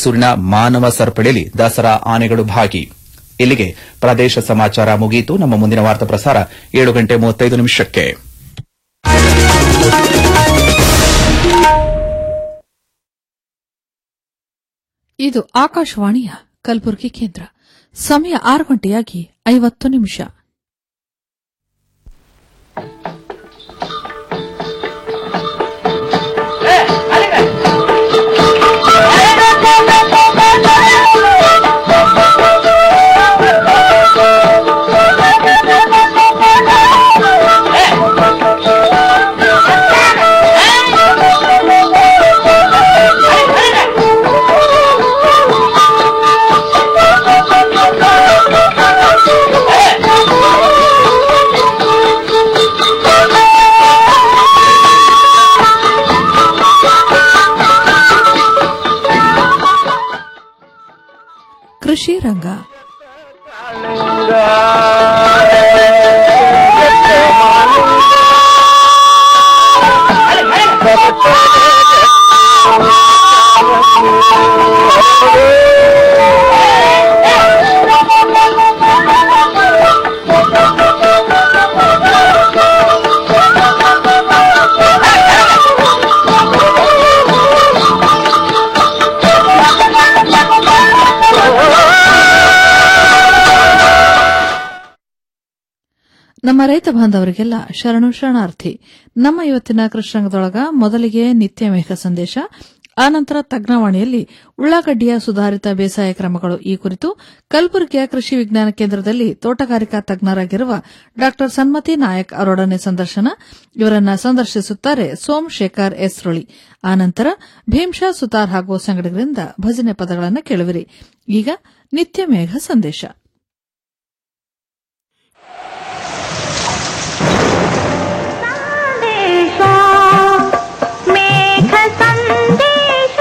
ಮೈಸೂರಿನ ಮಾನವ ಸರಪಳಿಯಲ್ಲಿ ದಸರಾ ಆನೆಗಳು ಭಾಗಿ ಇಲ್ಲಿಗೆ ಪ್ರದೇಶ ಸಮಾಚಾರ ಮುಗಿಯಿತು ನಮ್ಮ ಮುಂದಿನ ವಾರ್ತಾ ಪ್ರಸಾರ ಏಳು ಗಂಟೆ ಮೂವತ್ತೈದು ನಿಮಿಷಕ್ಕೆ ಇದು ಆಕಾಶವಾಣಿಯ ಕಲಬುರಗಿ ಕೇಂದ್ರ ಸಮಯ ಆರು ಗಂಟೆಯಾಗಿ ಐವತ್ತು ನಿಮಿಷ ಕೃಷಿ ರಂಗ ನಮ್ಮ ರೈತ ಬಾಂಧವರಿಗೆಲ್ಲ ಶರಣು ಶರಣಾರ್ಥಿ ನಮ್ಮ ಇವತ್ತಿನ ಕೃಷ್ಣರಂಗದೊಳಗ ಮೊದಲಿಗೆ ನಿತ್ಯ ಮೇಘ ಸಂದೇಶ ಆನಂತರ ತಜ್ಞವಾಣಿಯಲ್ಲಿ ಉಳ್ಳಾಗಡ್ಡಿಯ ಸುಧಾರಿತ ಬೇಸಾಯ ಕ್ರಮಗಳು ಈ ಕುರಿತು ಕಲಬುರಗಿಯ ಕೃಷಿ ವಿಜ್ಞಾನ ಕೇಂದ್ರದಲ್ಲಿ ತೋಟಗಾರಿಕಾ ತಜ್ಞರಾಗಿರುವ ಡಾ ಸನ್ಮತಿ ನಾಯಕ್ ಅವರೊಡನೆ ಸಂದರ್ಶನ ಇವರನ್ನ ಸಂದರ್ಶಿಸುತ್ತಾರೆ ಸೋಮಶೇಖರ್ ಎಸ್ರುಳಿ ಆನಂತರ ಭೀಮ್ಶಾ ಸುತಾರ್ ಹಾಗೂ ಸಂಗಡಿಗರಿಂದ ಭಜನೆ ಪದಗಳನ್ನು ಕೇಳುವಿರಿ ಈಗ ನಿತ್ಯ ಮೇಘ ಸಂದೇಶ ಸಂದೇಶ ಮೇಘ ಸಂದೇಶ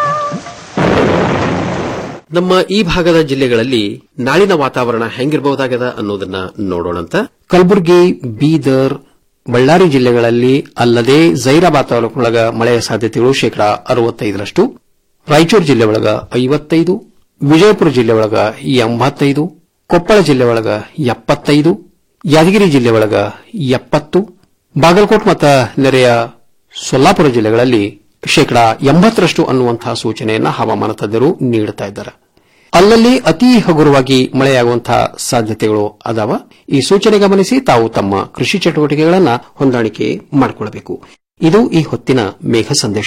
ನಮ್ಮ ಈ ಭಾಗದ ಜಿಲ್ಲೆಗಳಲ್ಲಿ ನಾಳಿನ ವಾತಾವರಣ ಹೆಂಗಿರಬಹುದಾಗದ ಅನ್ನೋದನ್ನ ನೋಡೋಣಂತ ಕಲಬುರಗಿ ಬೀದರ್ ಬಳ್ಳಾರಿ ಜಿಲ್ಲೆಗಳಲ್ಲಿ ಅಲ್ಲದೆ ಜೈರಾಬಾದ್ ತಾಲೂಕಿನೊಳಗ ಮಳೆಯ ಸಾಧ್ಯತೆಗಳು ಶೇಕಡಾ ಅರವತ್ತೈದರಷ್ಟು ರಾಯಚೂರು ಜಿಲ್ಲೆ ಒಳಗ ಐವತ್ತೈದು ವಿಜಯಪುರ ಜಿಲ್ಲೆ ಒಳಗ ಎಂಬತ್ತೈದು ಕೊಪ್ಪಳ ಜಿಲ್ಲೆ ಒಳಗ ಎಪ್ಪತ್ತೈದು ಯಾದಗಿರಿ ಜಿಲ್ಲೆ ಒಳಗ ಎಪ್ಪತ್ತು ಬಾಗಲಕೋಟ್ ಮತ್ತು ನೆರೆಯ ಸೊಲ್ಲಾಪುರ ಜಿಲ್ಲೆಗಳಲ್ಲಿ ಶೇಕಡಾ ಎಂಬತ್ತರಷ್ಟು ಅನ್ನುವಂತಹ ಸೂಚನೆಯನ್ನ ಹವಾಮಾನ ತಜ್ಞರು ನೀಡುತ್ತಾ ಇದ್ದಾರೆ ಅಲ್ಲಲ್ಲಿ ಅತಿ ಹಗುರವಾಗಿ ಮಳೆಯಾಗುವಂತಹ ಸಾಧ್ಯತೆಗಳು ಅದಾವ ಈ ಸೂಚನೆ ಗಮನಿಸಿ ತಾವು ತಮ್ಮ ಕೃಷಿ ಚಟುವಟಿಕೆಗಳನ್ನು ಹೊಂದಾಣಿಕೆ ಮಾಡಿಕೊಳ್ಳಬೇಕು ಇದು ಈ ಹೊತ್ತಿನ ಮೇಘ ಸಂದೇಶ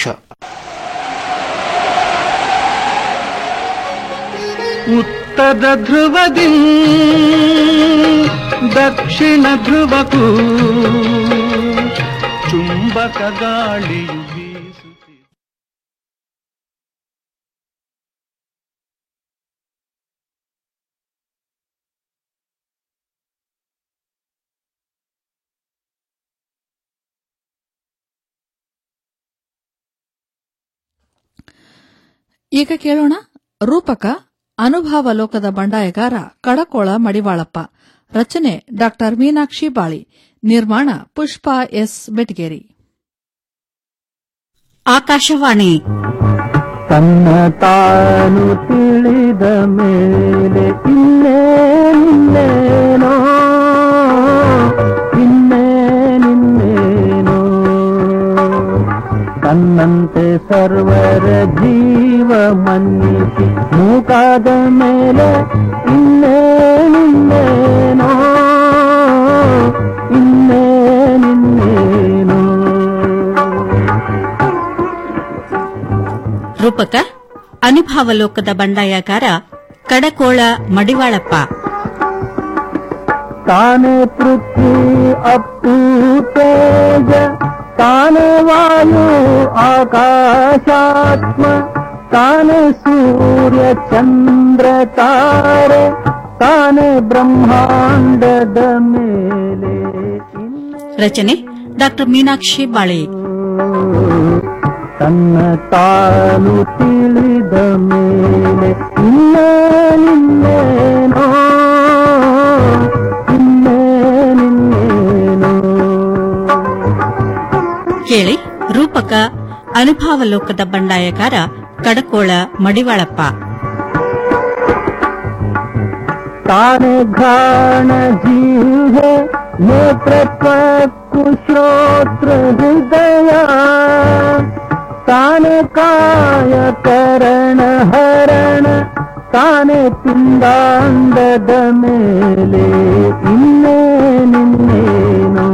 ಉತ್ತರ ಧ್ರುವದಿ ದಕ್ಷಿಣ ಧ್ರುವಕ್ಕೂ ಚುಂಬಕ ಗಾಳಿಯು ಬೀಸುತ್ತಿದೆ ಈಗ ಕೇಳೋಣ ರೂಪಕ ಅನುಭವ ಲೋಕದ ಬಂಡಾಯಗಾರ ಕಡಕೋಳ ಮಡಿವಾಳಪ್ಪ ರಚನೆ ಡಾ ಮೀನಾಕ್ಷಿ ಬಾಳಿ ನಿರ್ಮಾಣ ಪುಷ್ಪ ಎಸ್ ಬೆಟಗೇರಿ ಆಕಾಶವಾಣಿ ತನ್ನ ತಾನು ತಿಳಿದ ಮೇಲೆ ಇನ್ನೇನೇನೋ ಇನ್ನೇನಿನ್ನೇನೋ ತನ್ನಂತೆ ಸರ್ವರ ಜೀವ ಮನ್ನಿಸಿ ಮೂಕಾದ ಮೇಲೆ ಇನ್ನೇನಿನ್ನೇನೋ ಇನ್ನೇನಿನ್ನೇನೋ ರೂಪಕ ಅನುಭಾವಲೋಕದ ಬಂಡಾಯಗಾರ ಕಡಕೋಳ ಮಡಿವಾಳಪ್ಪ ತಾನೇ ಪೃಥ್ವಿ ಅಪ್ಪು ತೇಜ ತಾನೇ ವಾಯು ಆಕಾಶಾತ್ಮ ತಾನೇ ಸೂರ್ಯ ಚಂದ್ರ ತಾರೆ ತಾನೇ ಬ್ರಹ್ಮಾಂಡದ ಮೇಲೆ ರಚನೆ ಡಾ ಮೀನಾಕ್ಷಿ ಬಾಳಿ ತನ್ನ ತಾನು ತಿಳಿದ ಮೇಲೆ ಇನ್ನೇನಿನ್ನೇನೋ ಇನ್ನೇನಿನ್ನೇನೋ ಕೇಳಿ ರೂಪಕ ಅನುಭಾವಲೋಕದ ಬಂಡಾಯಗಾರ ಕಡಕೋಳ ಮಡಿವಾಳಪ್ಪ ताने घ्राण जीव है नेत्र कुश्रोत्र हृदया ताने काय करण हरण ತಾನೆ ಪಿಂಡಾಂಡದ ಮೇಲೆ ಇನ್ನೇನಿನ್ನೇನು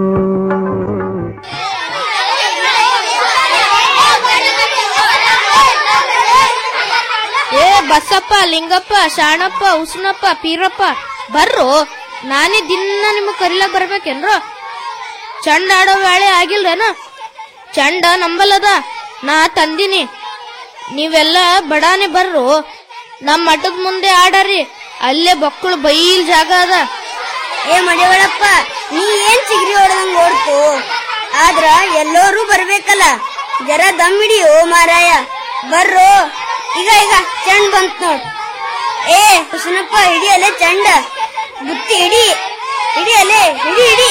ಏ ಬಸಪ್ಪ ಲಿಂಗಪ್ಪ ಶಾಣಪ್ಪ ಉಸ್ನಪ್ಪ ಪೀರಪ್ಪ ಬರ್ರು ನಾನೇ ದಿನ ನಿಮಗ್ ಕರಿಲಕ್ ಬರ್ಬೇಕೇನ್ರು ಚಂಡ ಆಡೋ ವೇಳೆ ಆಗಿಲ್ರೇನ ಚಂಡ ನಂಬಲ್ಲದ ನಾ ತಂದಿನಿ ನೀವೆಲ್ಲ ಬಡಾನೆ ಬರ್ರು ನಮ್ ಮಠದ ಮುಂದೆ ಆಡರಿ ಅಲ್ಲೇ ಬಕ್ಕಳು ಬೈಲ್ ಜಾಗ ಅದ ಏ ಮಡಿವಳಪ್ಪ ನೀ ಏನ್ ಚಿಗ್ರಿ ಹೊಡೆದಂಗ್ ಓಡ್ತು ಆದ್ರ ಎಲ್ಲರೂ ಬರ್ಬೇಕಲ್ಲ ಜರ ದಮ್ ಹಿಡಿಯೋ ಮಾರಾಯ ಬರ್ರೋ ಈಗ ಈಗ ಚಂಡ್ ಬಂತ್ ನೋಡ್ ಏ ಹುಸನಪ್ಪ ಹಿಡಿಯಲೆ ಚಂಡ ಬುತ್ತಿ ಹಿಡಿ ಹಿಡಿಯಲೆ ಹಿಡಿ ಹಿಡಿ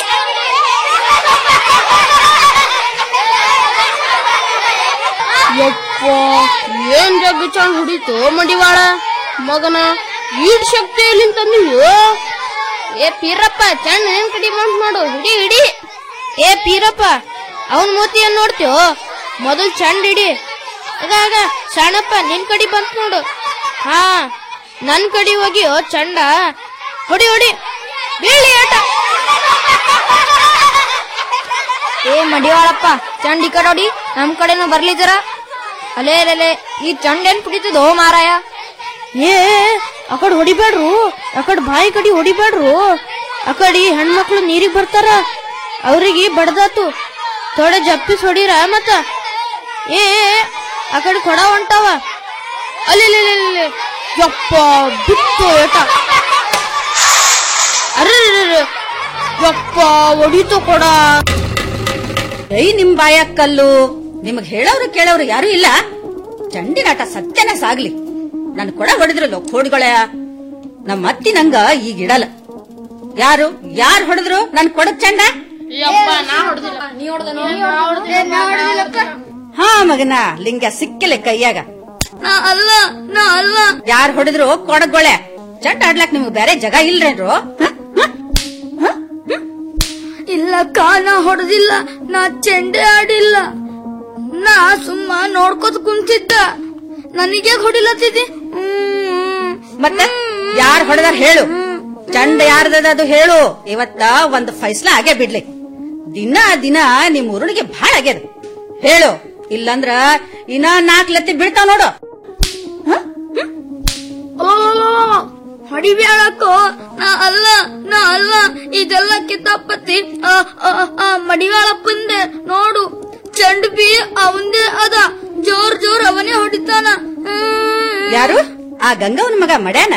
ಯಪ್ಪ ಏನ್ ಜಗ್ಗ ಚಂಡ್ ಹುಡಿತು ಮಡಿವಾಳ ಮಗನ ಈಡ್ ಶಕ್ತಿ ಎಲ್ಲಿಂದ ತಂದಿವು ಏ ಪೀರಪ್ಪ ಚಂಡ್ ಏನ್ ಕಡಿ ಮೌಂಟ್ ಮಾಡು ಹಿಡಿ ಹಿಡಿ ಏ ಪೀರಪ್ಪ ಅವನ್ ಮೂತಿಯನ್ ನೋಡ್ತೀವೋ ಮೊದಲ್ ಚಂಡ್ ಹಿಡಿ ಈಗ ಈಗ ಸಣ್ಣಪ್ಪ ನಿನ್ ಕಡಿ ಬಂತ್ ನೋಡು ಹಾ ನನ್ ಕಡಿ ಹೋಗಿಯೋ ಚಂಡ ಹೊಡಿ ಹೊಡಿ ಬೀಳಿ ಆಟ ಏ ಮಡಿವಾಳಪ್ಪ ಚಂಡ್ ಈ ಕಡೆ ನೋಡಿ ನಮ್ ಕಡೆನೂ ಬರ್ಲಿ ಜರ ಅಲೇ ಅಲೇ ಈ ಚಂಡ್ ಏನ್ ಕುಡಿತದೋ ಮಾರಾಯ ಏ ಅಕಡ್ ಹೊಡಿಬೇಡ್ರು ಅಕಡ್ ಬಾಯಿ ಕಡಿ ಹೊಡಿಬೇಡ್ರು ಅಕಡಿ ಹೆಣ್ಮಕ್ಳು ನೀರಿಗ್ ಬರ್ತಾರ ಅವ್ರಿಗೆ ಬಡ್ದಾತು ಥೋಡೆ ಜಪ್ಪಿಸ್ ಹೊಡಿರ ಮತ್ತ ಏ ಅಕಡೆ ಕೊಡ ಹೊಂಟಾವ ಅಲ್ಲಿ ಅಲ್ಲಿ, ಅಲ್ಲಿ, ಅಲ್ಲಿ. ಯಪ್ಪ ಬಿತ್ತು ಏಟ ಅರ್ರೆ ಯಪ್ಪ ಹೊಡಿತು ಕೊಡ ಐ ನಿಮ್ ಬಾಯಕ್ಕಲ್ಲು ನಿಮಗ್ ಹೇಳೋರು ಕೇಳೋರು ಯಾರು ಇಲ್ಲ ಚಂಡಿನಾಟ ಸತ್ಯನ ಸಾಗ್ಲಿ ನನ್ ಕೊಡ ಹೊಡೆದ್ರಲ್ಲ ಕೋಡ್ಗಳ ನಮ್ಮ ಅತ್ತಿ ನಂಗ ಈಗ ಇಡಲ್ಲ ಯಾರು ಯಾರು ಹೊಡೆದ್ರು ನನ್ ಕೊಡ ಚಂಡ ಹಾ ಮಗನ ಲಿಂಗ ಸಿಕ್ಕಿಲ್ಲ ಕೈಯಾಗ ನಾ ಅಲ್ಲ ನಾ ಅಲ್ಲ ಯಾರು ಹೊಡೆದ್ರು ಕೊಡಗೊಳೆ ಚಂಡ ಆಡ್ಲಾಕ್ ನಿಮ್ಗೆ ಬೇರೆ ಜಗ ಇಲ್ರೇನ್ರು ಹ? ಇಲ್ಲಕ್ಕ ನಾ ಹೊಡೆದಿಲ್ಲ ನಾ ಚೆಂಡೆ ಆಡಿಲ್ಲ ನಾ ಸುಮ್ಮ ನೋಡ್ಕೋತ ಕುಂತಿದ್ದ ನನಗೆ ಹೊಡಿಲತ್ತಿದ್ದಿ ಮತ್ತೆ ಯಾರು ಹೊಡೆದಾರ ಹೇಳು ಚಂಡ ಯಾರ್ದದ ಅದು ಹೇಳು ಇವತ್ತ ಒಂದು ಫೈಸ್ಲ ಆಗೇ ಬಿಡ್ಲಿ ದಿನ ದಿನ ನಿಮ್ ಊರುಣಿಗೆ ಭಾಳ ಆಗ್ಯದ ಹೇಳು ಇಲ್ಲಂದ್ರ ಇನ್ನ ನಾಲ್ಕ್ ಲತ್ತಿ ಬೀಳ್ತಾವ ನೋಡು ಹೊಡಿಬ್ಯಾಳಕ್ಕೋ ನಾ ಅಲ್ಲ ನಾ ಅಲ್ಲ ಇದೆಲ್ಲ ಕಿತಾಪತಿ ಆ, ಆ, ಆ, ಮಡಿವಾಳಪ್ಪಂದೆ ನೋಡು ಚಂಡ್ ಬಿ ಅವಂದೇ ಅದ ಜೋರ್ ಜೋರ್ ಅವನೇ ಹೊಡಿತಾನ ಹ್ಮ್. ಯಾರು ಆ ಗಂಗವನ ಮಗ ಮಡ್ಯಾನ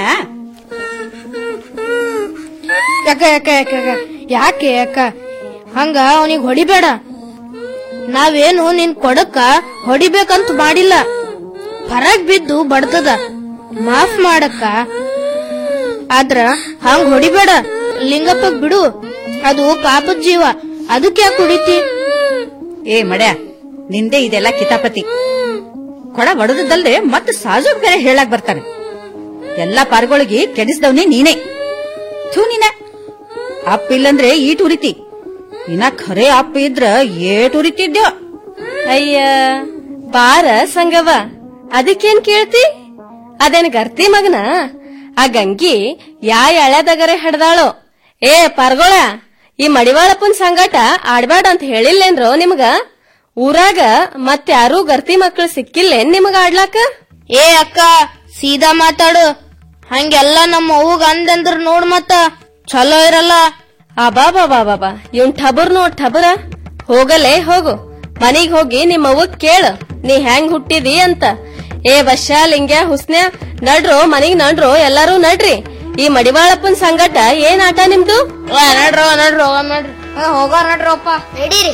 ಯಾಕ ಯಾಕ ಯಾಕ ಯಾಕ? ಯಾಕೆ ಯಾಕ ಹಂಗ ಅವನಿಗೆ ಹೊಡಿಬೇಡ ನಾವೇನು ನಿನ್ ಕೊಡಕ್ಕ ಹೊಡಿಬೇಕಂತ ಮಾಡಿಲ್ಲ ಹೊರಗ್ ಬಿದ್ದು ಬಡ್ತದ ಮಾಫ್ ಮಾಡಕ್ಕ ಆದ್ರ ಹಂಗ ಹೊಡಿಬೇಡ ಲಿಂಗಪ್ಪಗ್ ಬಿಡು ಅದು ಪಾಪದ ಜೀವ ಅದಕ್ಕೆ ಯಾಕೆ ಹೊಡಿತಿ ಏ ಮಡ್ಯ ನಿಂದೆ ಇದೆಲ್ಲ ಕಿತಾಪತಿ ಕೊಡ ಬಡದಲ್ದೆ ಮತ್ತ ಸಾಜು ಬೇರೆ ಹೇಳಕ್ ಬರ್ತಾನೆ ಎಲ್ಲಾ ಪಾರ್ಗಳಿಗೆ ಕೆಡಿಸ್ದವ್ನೇ ನೀನೇ ಥೂ ನೀನ ಅಪ್ಪ ಇಲ್ಲಂದ್ರೆ ಈಟ್ ಉರಿತಿ ಇನ್ನ ಖರೆ ಅಪ್ಪ ಇದ್ರ ಏಟ್ ಉರಿತಿದ್ಯೋ ಅಯ್ಯ ಬಾರ ಸಂಗವ ಅದಕ್ಕೇನ್ ಕೇಳ್ತಿ ಅದೇನ್ ಗರ್ತಿ ಮಗನ ಆ ಗಂಗಿ ಯಾ ಎಳೆದಗರೆ ಹಿಡ್ದಾಳೋ ಏ ಪರ್ಗೋಳ ಈ ಮಡಿವಾಳಪ್ಪನ್ ಸಂಗಟ ಆಡ್ಬೇಡ ಅಂತ ಹೇಳಿಲ್ಲೇನ್ರೋ ನಿಮ್ಗ ಊರಾಗ ಮತ್ಯಾರೂ ಗರ್ತಿ ಮಕ್ಳು ಸಿಕ್ಕಿಲ್ಲೇನ್ ನಿಮಗ ಆಡ್ಲಾಕ ಏ ಅಕ್ಕ ಸೀದಾ ಮಾತಾಡು ಹಂಗೆಲ್ಲ ನಮ್ಮ ಅವ್ವಗ್ ಅಂದಂದ್ರ ನೋಡ್ ಮತ್ತ ಚಲೋ ಇರಲ್ಲ ಅಬಾಬಾ ಬಾಬಾ ಇವ್ನ್ ಠಬರ್ ನೋಡ್ ಠಬರ ಹೋಗಲೇ ಹೋಗು ಮನಿಗ್ ಹೋಗಿ ನಿಮ್ಮ ಅವ್ವಗ್ ಕೇಳ ನೀ ಹೆಂಗ್ ಹುಟ್ಟಿದಿ ಅಂತ ಏ ಬಶ್ಯ ಲಿಂಗ್ಯ ಹುಸ್ನ್ಯ ನಡ್ರೋ ಮನಿಗ್ ನಡ್ರೋ ಎಲ್ಲಾರು ನಡ್ರಿ ಈ ಮಡಿವಾಳಪ್ಪನ್ ಸಂಗಟ ಏನ್ ಆಟ ನಿಮ್ದು ಏ, ನಡ್ರೋ ನಡ್ರೋ ನಡ್ರಿ ಹೋಗ ನಡ್ರಪ್ಪ ನಡೀರಿ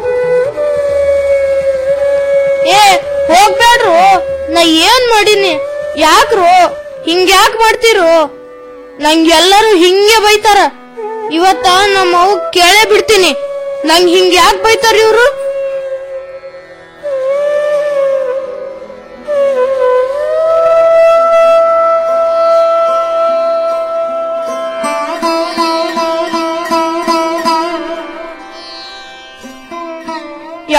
ಏ ಹೋಗ್ಬೇಡ್ರು ನಾ ಏನ್ ಮಾಡೀನಿ ಯಾಕ್ರು ಹಿಂಗ್ಯಾಕ್ ಮಾಡ್ತೀರು ನಂಗೆಲ್ಲರೂ ಹಿಂಗೆ ಬೈತಾರ ಇವತ್ತ ನಮ್ಮ ಅವ್ ಕೇಳೇ ಬಿಡ್ತೀನಿ ನಂಗ್ ಹಿಂಗ್ ಯಾಕ್ ಬೈತಾರ ಇವ್ರು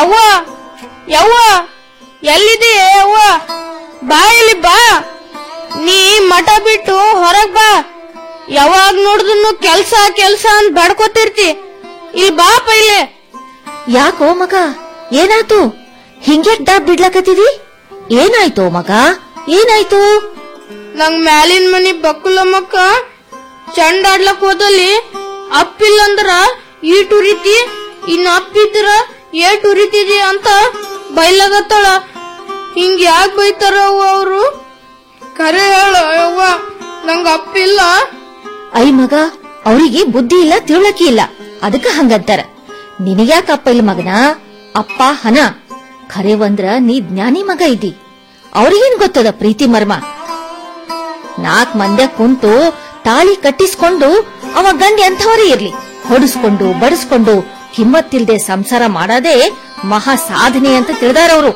ಯವ್ವ ಯವ್ವ ಎಲ್ಲಿದೀಯ ಯವ್ವ ಬಾ ಇಲ್ಲಿ ಬಾ ನೀ ಮಠ ಬಿಟ್ಟು ಹೊರಗ್ ಬಾ ಯಾವಾಗ ನೋಡಿದ್ರು ಕೆಲ್ಸ ಕೆಲ್ಸ ಅಂತ ಬಡ್ಕೋತಿರ್ತಿ ಇಲ್ಲಿ ಬಾ ಪೈಲೆ ಯಾಕೋ ಮಗ ಏನಾಯ್ತು ಹಿಂಗ್ಯಾಕ್ ಡಾಬ್ ಬಿಡ್ಲಕತ್ತಿದಿ ಏನಾಯ್ತು ಮಗ ಏನಾಯ್ತು ನಂಗ್ ಮ್ಯಾಲಿನ ಮನಿ ಬಕ್ಕುಲಮ್ಮಕ್ಕ ಚಂಡ ಆಡ್ಲಕ್ ಹೋದಲ್ಲಿ ಅಪ್ಪಿಲ್ಲ ಅಂದ್ರ ಈಟ್ ಉರಿತಿ ಇನ್ ಅಪ್ಪಿದ್ರ ಏಟ್ ಉರಿತಿದಿ ಅಂತ ಬೈಲಾಗತ್ತಾಳ ಹಿಂಗ್ ಯಾಕ್ ಬೈತಾರ ಅವ್ರು ಕರೆ ಹೇಳು ಯವ್ವ ನಂಗ ಅಪ್ಪಿಲ್ಲ ಐ ಮಗ ಅವರಿಗೆ ಬುದ್ಧಿ ಇಲ್ಲ ತಿಳುವಳಿಕೆ ಇಲ್ಲ ಅದಕ್ಕ ಹಂಗಂತಾರ ನಿನಗ್ಯಾಕ ಅಪ್ಪ ಇಲ್ಲ ಮಗನ ಅಪ್ಪ ಹನ ಖರೇವಂದ್ರ ನೀ ಜ್ಞಾನಿ ಮಗ ಇದ್ದಿ ಅವ್ರಿಗೇನ್ ಗೊತ್ತದ ಪ್ರೀತಿ ಮರ್ಮ ನಾಕ್ ಮಂದ್ಯ ಕುಂತು ತಾಳಿ ಕಟ್ಟಿಸ್ಕೊಂಡು ಅವ ಗಂಡ ಎಂಥವರೇ ಇರ್ಲಿ ಹೊಡಿಸ್ಕೊಂಡು ಬಡಿಸ್ಕೊಂಡು ಕಿಮ್ಮತ್ತಿಲ್ದೆ ಸಂಸಾರ ಮಾಡೋದೇ ಮಹಾ ಸಾಧನೆ ಅಂತ ತಿಳಿದಾರವ್ರು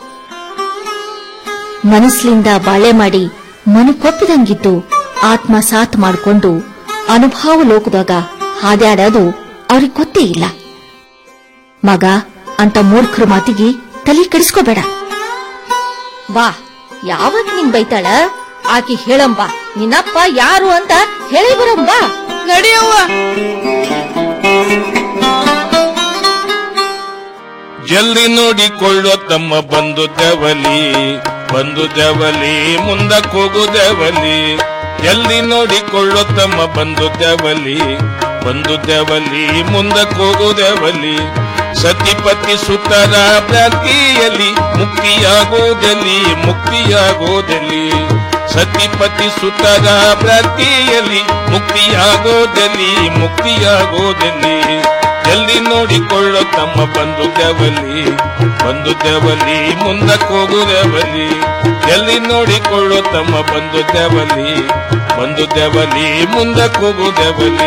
ಮನಸ್ಲಿಂದ ಬಾಳೆ ಮಾಡಿ ಮನಕೊಪ್ಪಿದಂಗಿದ್ದು ಆತ್ಮ ಸಾಥ್ ಮಾಡ್ಕೊಂಡು ಅನುಭವ ಲೋಕದಾಗ ಹಾದ್ಯಾಡೋದು ಅವ್ರಿಗೆ ಗೊತ್ತೇ ಇಲ್ಲ ಮಗ ಅಂತ ಮೂರ್ಖರ ಮಾತಿಗೆ ತಲೆ ಕೆಡಿಸ್ಕೋಬೇಡ ಬಾ ಯಾವತ್ ನಿನ್ ಬೈತಾಳ ಆಕಿ ಹೇಳಂಬ ನಿನ್ನಪ್ಪ ಯಾರು ಅಂತ ಹೇಳಿ ಬರಂಬ ನಡಿಯವ್ವ ಜಲ್ದಿ ನೋಡಿಕೊಳ್ಳೋ ತಮ್ಮ ಬಂದು ದೆವಲಿ ಬಂದು ದೆವಲಿ ಮುಂದಕ್ಕೆ ಹೋಗು ದೆವಲಿ ಜಲ್ದಿ ನೋಡಿಕೊಳ್ಳೋ ತಮ್ಮ ಬಂದು ದೆವಲಿ ಬಂದು ದೆವಲಿ ಮುಂದಕ್ಕೆ ಹೋಗು ದೆವಲಿ ಸತಿಪತಿ ಸುತರ ಭ್ರಾಂತಿಯಲ್ಲಿ ಮುಕ್ತಿಯಾಗೋದಲ್ಲಿ ಮುಕ್ತಿಯಾಗೋದಲ್ಲಿ ಸತಿಪತಿ ಸುತರ ಭ್ರಾಂತಿಯಲ್ಲಿ ಮುಕ್ತಿಯಾಗೋದಲ್ಲಿ ಮುಕ್ತಿಯಾಗೋದಲ್ಲಿ ಜಲ್ದಿ ನೋಡಿಕೊಳ್ಳೋ ತಮ್ಮ ಬಂದು ದೆವಲಿ ಬಂದು ದೆವಲಿ ಮುಂದಕ್ಕೆ ಹೋಗು ದೆವಲಿ ಜಲ್ದಿ ನೋಡಿಕೊಳ್ಳೋ ತಮ್ಮ ಬಂದು ದೆವಲಿ ಬಂದು ದೆವಲಿ ಮುಂದಕ್ಕೆ ಹೋಗು ದೆವಲಿ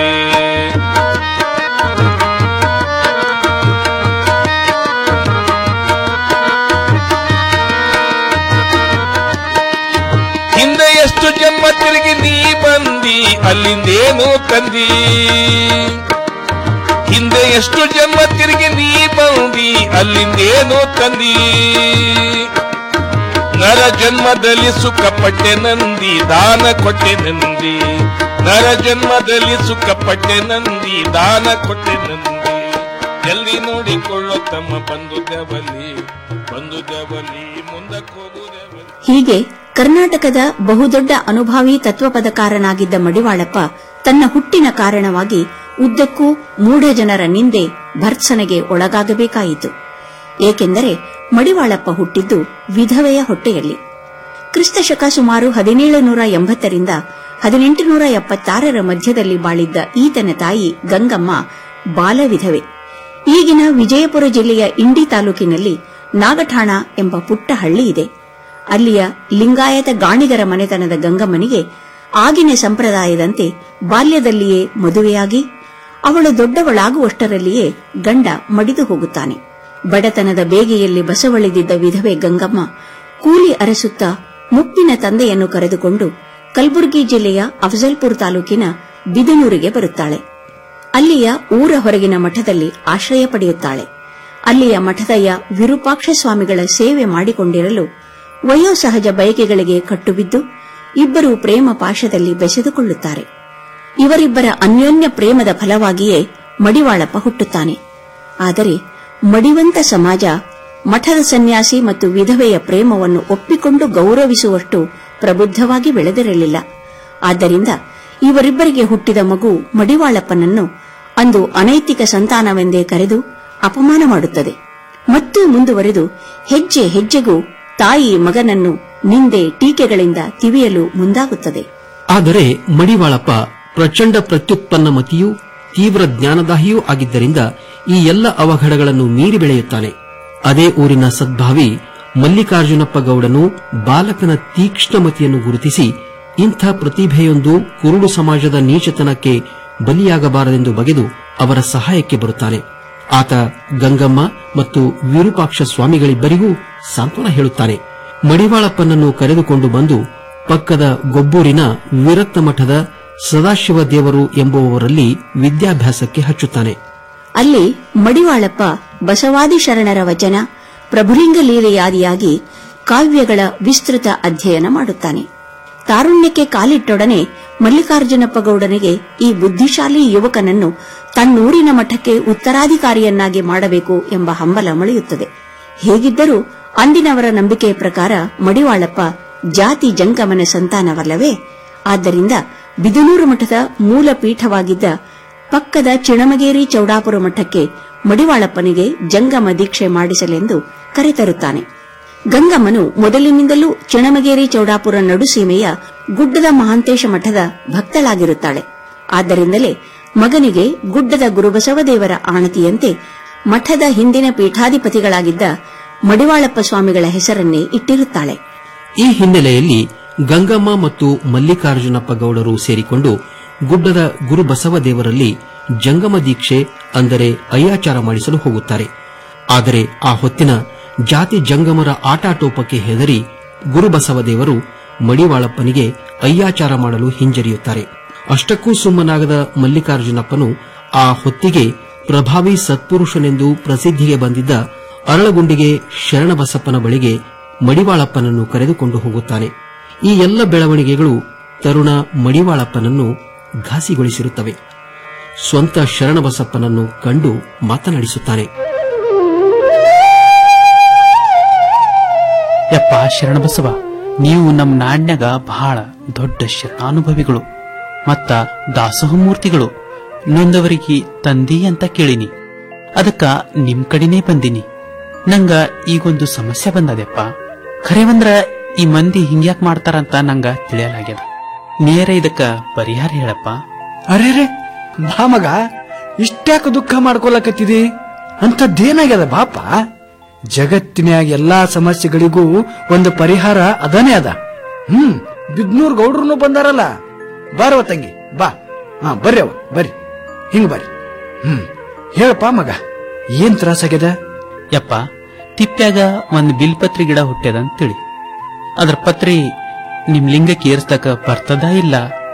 ಹಿಂದೆ ಎಷ್ಟು ಜನ್ಮ ತಿರುಗಿ ನೀ ಬಂದಿ ಅಲ್ಲಿಂದೇನು ತಂದಿ ಹಿಂದೆ ಎಷ್ಟು ಜನ್ಮ ತಿರುಗಿ ನೀ ಬಂದಿ ಅಲ್ಲಿಂದೇನು ತಂದಿ ನರ ಜನ್ಮದಲ್ಲಿ ಸುಖ ಪಟ್ಟೆ ನಂದಿ ದಾನ ಕೊಟ್ಟೆ ನಂದಿ ನರ ಜನ್ಮದಲ್ಲಿ ಸುಖ ಪಟ್ಟೆ ನಂದಿ ದಾನ ಕೊಟ್ಟೆ ನಂದಿ ಎಲ್ಲಿ ನೋಡಿಕೊಳ್ಳೋ ತಮ್ಮ ಬಂದು ದೆವಲಿ ಬಂದು ದೆವಲಿ ಮುಂದಕ್ಕೆ ಹೋಗು ದೆವಲಿ ಹೀಗೆ ಕರ್ನಾಟಕದ ಬಹುದೊಡ್ಡ ಅನುಭಾವಿ ತತ್ವಪದಕಾರನಾಗಿದ್ದ ಮಡಿವಾಳಪ್ಪ ತನ್ನ ಹುಟ್ಟಿನ ಕಾರಣವಾಗಿ ಉದ್ದಕ್ಕೂ ಮೂಢ ಜನರ ನಿಂದೆ ಭರ್ತ್ಸನೆಗೆ ಒಳಗಾಗಬೇಕಾಯಿತು ಏಕೆಂದರೆ ಮಡಿವಾಳಪ್ಪ ಹುಟ್ಟಿದ್ದು ವಿಧವೆಯ ಹೊಟ್ಟೆಯಲ್ಲಿ ಕ್ರಿಸ್ತಶಕ ಸುಮಾರು ಹದಿನೇಳು ನೂರ ಎಂಬತ್ತರಿಂದ ಹದಿನೆಂಟು ನೂರ ಎಪ್ಪತ್ತಾರರ ಮಧ್ಯದಲ್ಲಿ ಬಾಳಿದ್ದ ಈತನ ತಾಯಿ ಗಂಗಮ್ಮ ಬಾಲವಿಧವೆ ಈಗಿನ ವಿಜಯಪುರ ಜಿಲ್ಲೆಯ ಇಂಡಿ ತಾಲೂಕಿನಲ್ಲಿ ನಾಗಠಾಣ ಎಂಬ ಪುಟ್ಟ ಹಳ್ಳಿ ಇದೆ ಅಲ್ಲಿಯ ಲಿಂಗಾಯತ ಗಾಣಿಗರ ಮನೆತನದ ಗಂಗಮ್ಮನಿಗೆ ಆಗಿನ ಸಂಪ್ರದಾಯದಂತೆ ಬಾಲ್ಯದಲ್ಲಿಯೇ ಮದುವೆಯಾಗಿ ಅವಳು ದೊಡ್ಡವಳಾಗುವಷ್ಟರಲ್ಲಿಯೇ ಗಂಡ ಮಡಿದು ಹೋಗುತ್ತಾನೆ ಬಡತನದ ಬೇಗೆಯಲ್ಲಿ ಬಸವಳಿದಿದ್ದ ವಿಧವೆ ಗಂಗಮ್ಮ ಕೂಲಿ ಅರಸುತ್ತಾ ಮುಪ್ಪಿನ ತಂದೆಯನ್ನು ಕರೆದುಕೊಂಡು ಕಲಬುರಗಿ ಜಿಲ್ಲೆಯ ಅಫಜಲ್ಪುರ ತಾಲೂಕಿನ ಬಿದನೂರಿಗೆ ಬರುತ್ತಾಳೆ ಅಲ್ಲಿಯ ಊರ ಹೊರಗಿನ ಮಠದಲ್ಲಿ ಆಶ್ರಯ ಪಡೆಯುತ್ತಾಳೆ ಅಲ್ಲಿಯ ಮಠದಯ್ಯ ವಿರೂಪಾಕ್ಷ ಸ್ವಾಮಿಗಳ ಸೇವೆ ಮಾಡಿಕೊಂಡಿರಲು ವಯೋಸಹಜ ಬಯಕೆಗಳಿಗೆ ಕಟ್ಟುಬಿದ್ದು ಇಬ್ಬರೂ ಪ್ರೇಮ ಪಾಶದಲ್ಲಿ ಬೆಸೆದುಕೊಳ್ಳುತ್ತಾರೆ ಇವರಿಬ್ಬರ ಅನ್ಯೋನ್ಯ ಪ್ರೇಮದ ಫಲವಾಗಿಯೇ ಮಡಿವಾಳಪ್ಪ ಹುಟ್ಟುತ್ತಾನೆ ಆದರೆ ಮಡಿವಂತ ಸಮಾಜ ಮಠದ ಸನ್ಯಾಸಿ ಮತ್ತು ವಿಧವೆಯ ಪ್ರೇಮವನ್ನು ಒಪ್ಪಿಕೊಂಡು ಗೌರವಿಸುವಷ್ಟು ಪ್ರಬುದ್ಧವಾಗಿ ಬೆಳೆದಿರಲಿಲ್ಲ ಆದ್ದರಿಂದ ಇವರಿಬ್ಬರಿಗೆ ಹುಟ್ಟಿದ ಮಗು ಮಡಿವಾಳಪ್ಪನನ್ನು ಅಂದು ಅನೈತಿಕ ಸಂತಾನವೆಂದೇ ಕರೆದು ಅಪಮಾನ ಮಾಡುತ್ತದೆ ಮತ್ತು ಮುಂದುವರೆದು ಹೆಜ್ಜೆ ಹೆಜ್ಜೆಗೂ ತಾಯಿ ಮಗನನ್ನು ನಿಂದೆ ಟೀಕೆಗಳಿಂದ ತಿವಿಯಲು ಮುಂದಾಗುತ್ತದೆ ಆದರೆ ಮಡಿವಾಳಪ್ಪ ಪ್ರಚಂಡ ಪ್ರತ್ಯುತ್ಪನ್ನ ಮತಿಯೂ ತೀವ್ರ ಜ್ಞಾನದಾಹಿಯೂ ಆಗಿದ್ದರಿಂದ ಈ ಎಲ್ಲ ಅವಘಡಗಳನ್ನು ಮೀರಿ ಬೆಳೆಯುತ್ತಾನೆ ಅದೇ ಊರಿನ ಸದ್ಭಾವಿ ಮಲ್ಲಿಕಾರ್ಜುನಪ್ಪ ಗೌಡನು ಬಾಲಕನ ತೀಕ್ಷ್ಣಮತಿಯನ್ನು ಗುರುತಿಸಿ ಇಂಥ ಪ್ರತಿಭೆಯೊಂದು ಕುರುಡು ಸಮಾಜದ ನೀಚತನಕ್ಕೆ ಬಲಿಯಾಗಬಾರದೆಂದು ಬಗೆದು ಅವರ ಸಹಾಯಕ್ಕೆ ಬರುತ್ತಾನೆ ಆತ ಗಂಗಮ್ಮ ಮತ್ತು ವಿರೂಪಾಕ್ಷ ಸ್ವಾಮಿಗಳಿಬ್ಬರಿಗೂ ಸಾಂತ್ವನ ಹೇಳುತ್ತಾನೆ ಮಡಿವಾಳಪ್ಪನನ್ನು ಕರೆದುಕೊಂಡು ಬಂದು ಪಕ್ಕದ ಗೊಬ್ಬೂರಿನ ವಿರಕ್ತ ಮಠದ ಸದಾಶಿವ ದೇವರು ಎಂಬುವವರಲ್ಲಿ ವಿದ್ಯಾಭ್ಯಾಸಕ್ಕೆ ಹಚ್ಚುತ್ತಾನೆ ಅಲ್ಲಿ ಮಡಿವಾಳಪ್ಪ ಬಸವಾದಿ ಶರಣರ ವಚನ ಪ್ರಭುಲಿಂಗ ಲೀಲೆಯಾದಿಯಾಗಿ ಕಾವ್ಯಗಳ ವಿಸ್ತೃತ ಅಧ್ಯಯನ ಮಾಡುತ್ತಾನೆ ತಾರುಣ್ಯಕ್ಕೆ ಕಾಲಿಟ್ಟೊಡನೆ ಮಲ್ಲಿಕಾರ್ಜುನಪ್ಪ ಗೌಡನಿಗೆ ಈ ಬುದ್ಧಿಶಾಲಿ ಯುವಕನನ್ನು ತನ್ನೂರಿನ ಮಠಕ್ಕೆ ಉತ್ತರಾಧಿಕಾರಿಯನ್ನಾಗಿ ಮಾಡಬೇಕು ಎಂಬ ಹಂಬಲ ಮೊಳೆಯುತ್ತದೆ ಹೇಗಿದ್ದರೂ ಅಂದಿನವರ ನಂಬಿಕೆಯ ಪ್ರಕಾರ ಮಡಿವಾಳಪ್ಪ ಜಾತಿ ಜಂಗಮನ ಸಂತಾನವಲ್ಲವೇ ಆದ್ದರಿಂದ ಬಿದನೂರು ಮಠದ ಮೂಲ ಪೀಠವಾಗಿದ್ದ ಪಕ್ಕದ ಚಿಣಮಗೇರಿ ಚೌಡಾಪುರ ಮಠಕ್ಕೆ ಮಡಿವಾಳಪ್ಪನಿಗೆ ಜಂಗಮ ದೀಕ್ಷೆ ಮಾಡಿಸಲೆಂದು ಕರೆತರುತ್ತಾನೆ ಗಂಗಮ್ಮನು ಮೊದಲಿನಿಂದಲೂ ಚಿಣಮಗೇರಿ ಚೌಡಾಪುರ ನಡುಸೀಮೆಯ ಗುಡ್ಡದ ಮಹಾಂತೇಶ ಮಠದ ಭಕ್ತಳಾಗಿರುತ್ತಾಳೆ ಆದ್ದರಿಂದಲೇ ಮಗನಿಗೆ ಗುಡ್ಡದ ಗುರುಬಸವದೇವರ ಆಣತಿಯಂತೆ ಮಠದ ಹಿಂದಿನ ಪೀಠಾಧಿಪತಿಗಳಾಗಿದ್ದ ಮಡಿವಾಳಪ್ಪ ಸ್ವಾಮಿಗಳ ಹೆಸರನ್ನೇ ಇಟ್ಟಿರುತ್ತಾಳೆ ಈ ಹಿನ್ನೆಲೆಯಲ್ಲಿ ಗಂಗಮ್ಮ ಮತ್ತು ಮಲ್ಲಿಕಾರ್ಜುನಪ್ಪ ಗೌಡರು ಸೇರಿಕೊಂಡು ಗುಡ್ಡದ ಗುರು ಬಸವದೇವರಲ್ಲಿ ಜಂಗಮ ದೀಕ್ಷೆ ಅಂದರೆ ಅಯ್ಯಾಚಾರ ಮಾಡಿಸಲು ಹೋಗುತ್ತಾರೆ ಆದರೆ ಆ ಹೊತ್ತಿನ ಜಾತಿ ಜಂಗಮರ ಆಟಾಟೋಪಕ್ಕೆ ಹೆದರಿ ಗುರುಬಸವದೇವರು ಮಡಿವಾಳಪ್ಪನಿಗೆ ಅಯ್ಯಾಚಾರ ಮಾಡಲು ಹಿಂಜರಿಯುತ್ತಾರೆ ಅಷ್ಟಕ್ಕೂ ಸುಮ್ಮನಾಗದ ಮಲ್ಲಿಕಾರ್ಜುನಪ್ಪನು ಆ ಹೊತ್ತಿಗೆ ಪ್ರಭಾವಿ ಸತ್ಪುರುಷನೆಂದು ಪ್ರಸಿದ್ಧಿಗೆ ಬಂದಿದ್ದ ಅರಳಗುಂಡಿಗೆ ಶರಣಬಸಪ್ಪನ ಬಳಿಗೆ ಮಡಿವಾಳಪ್ಪನನ್ನು ಕರೆದುಕೊಂಡು ಹೋಗುತ್ತಾನೆ ಈ ಎಲ್ಲ ಬೆಳವಣಿಗೆಗಳು ತರುಣ ಮಡಿವಾಳಪ್ಪನನ್ನು ಘಾಸಿಗೊಳಿಸಿರುತ್ತವೆ ಸ್ವಂತ ಶರಣಬಸಪ್ಪನನ್ನು ಕಂಡು ಮಾತನಾಡಿಸುತ್ತಾನೆ ಯಪ್ಪ ಶರಣಬಸವ ನೀವು ನಮ್ಮ ನಾಡ್ನ್ಯಾಗ ಬಹಳ ದೊಡ್ಡ ಶರಣಾನುಭವಿಗಳು ಮತ್ತ ದಾಸೋಹಮೂರ್ತಿಗಳು ನೊಂದವರಿಗೆ ತಂದಿ ಅಂತ ಕೇಳಿನಿ ಅದಕ್ಕ ನಿಮ್ ಕಡೆನೇ ಬಂದಿನಿ ನಂಗ ಈಗೊಂದು ಸಮಸ್ಯೆ ಬಂದದೆಪ್ಪ ಖರೇವಂದ್ರ ಈ ಮಂದಿ ಹಿಂಗ್ಯಾಕ್ ಮಾಡ್ತಾರಂತ ನಂಗ ತಿಳಿಯಲಾಗ್ಯದ ನೇರ ಇದಕ್ಕ ಪರಿಹಾರ ಹೇಳಪ್ಪ ಅರೇರೆ ಬಾ ಮಗ ಇಷ್ಟ್ಯಾಕ ದುಃಖ ಮಾಡ್ಕೊಳಕತ್ತಿದಿ ಅಂಥದ್ದೇನಾಗ್ಯದ ಬಾಪ ಜಗತ್ತಿನ್ಯಾಗ ಎಲ್ಲಾ ಸಮಸ್ಯೆಗಳಿಗೂ ಒಂದು ಪರಿಹಾರ ಅದನೇ ಅದ ಹ್ಮ್ ಬಿದ್ನೂರ್ ಗೌಡ್ರನು ಬಂದಾರಲ್ಲ ಬಾರವ ತಂಗಿ ಬಾ ಹಾ ಬರ್ರಿ ಅವ ಬರ್ರಿ ಹಿಂಗ್ ಬರ್ರಿ ಹ್ಮ್ ಹೇಳಪ್ಪ ಮಗ ಏನ್ ತ್ರಾಸಾಗ್ಯದ ಯಪ್ಪ ತಿಪ್ಪ್ಯಾಗ ಒಂದ್ ಬಿಲ್ಪತ್ರಿ ಗಿಡ ಹುಟ್ಟ್ಯದ ಅಂತೇಳಿ ಅದ್ರ ಪತ್ರಿ ನಿಮ್ ಲಿಂಗಕ್ಕೆ ಏರ್ಸ್ತಕ ಬರ್ತದ ಇಲ್ಲ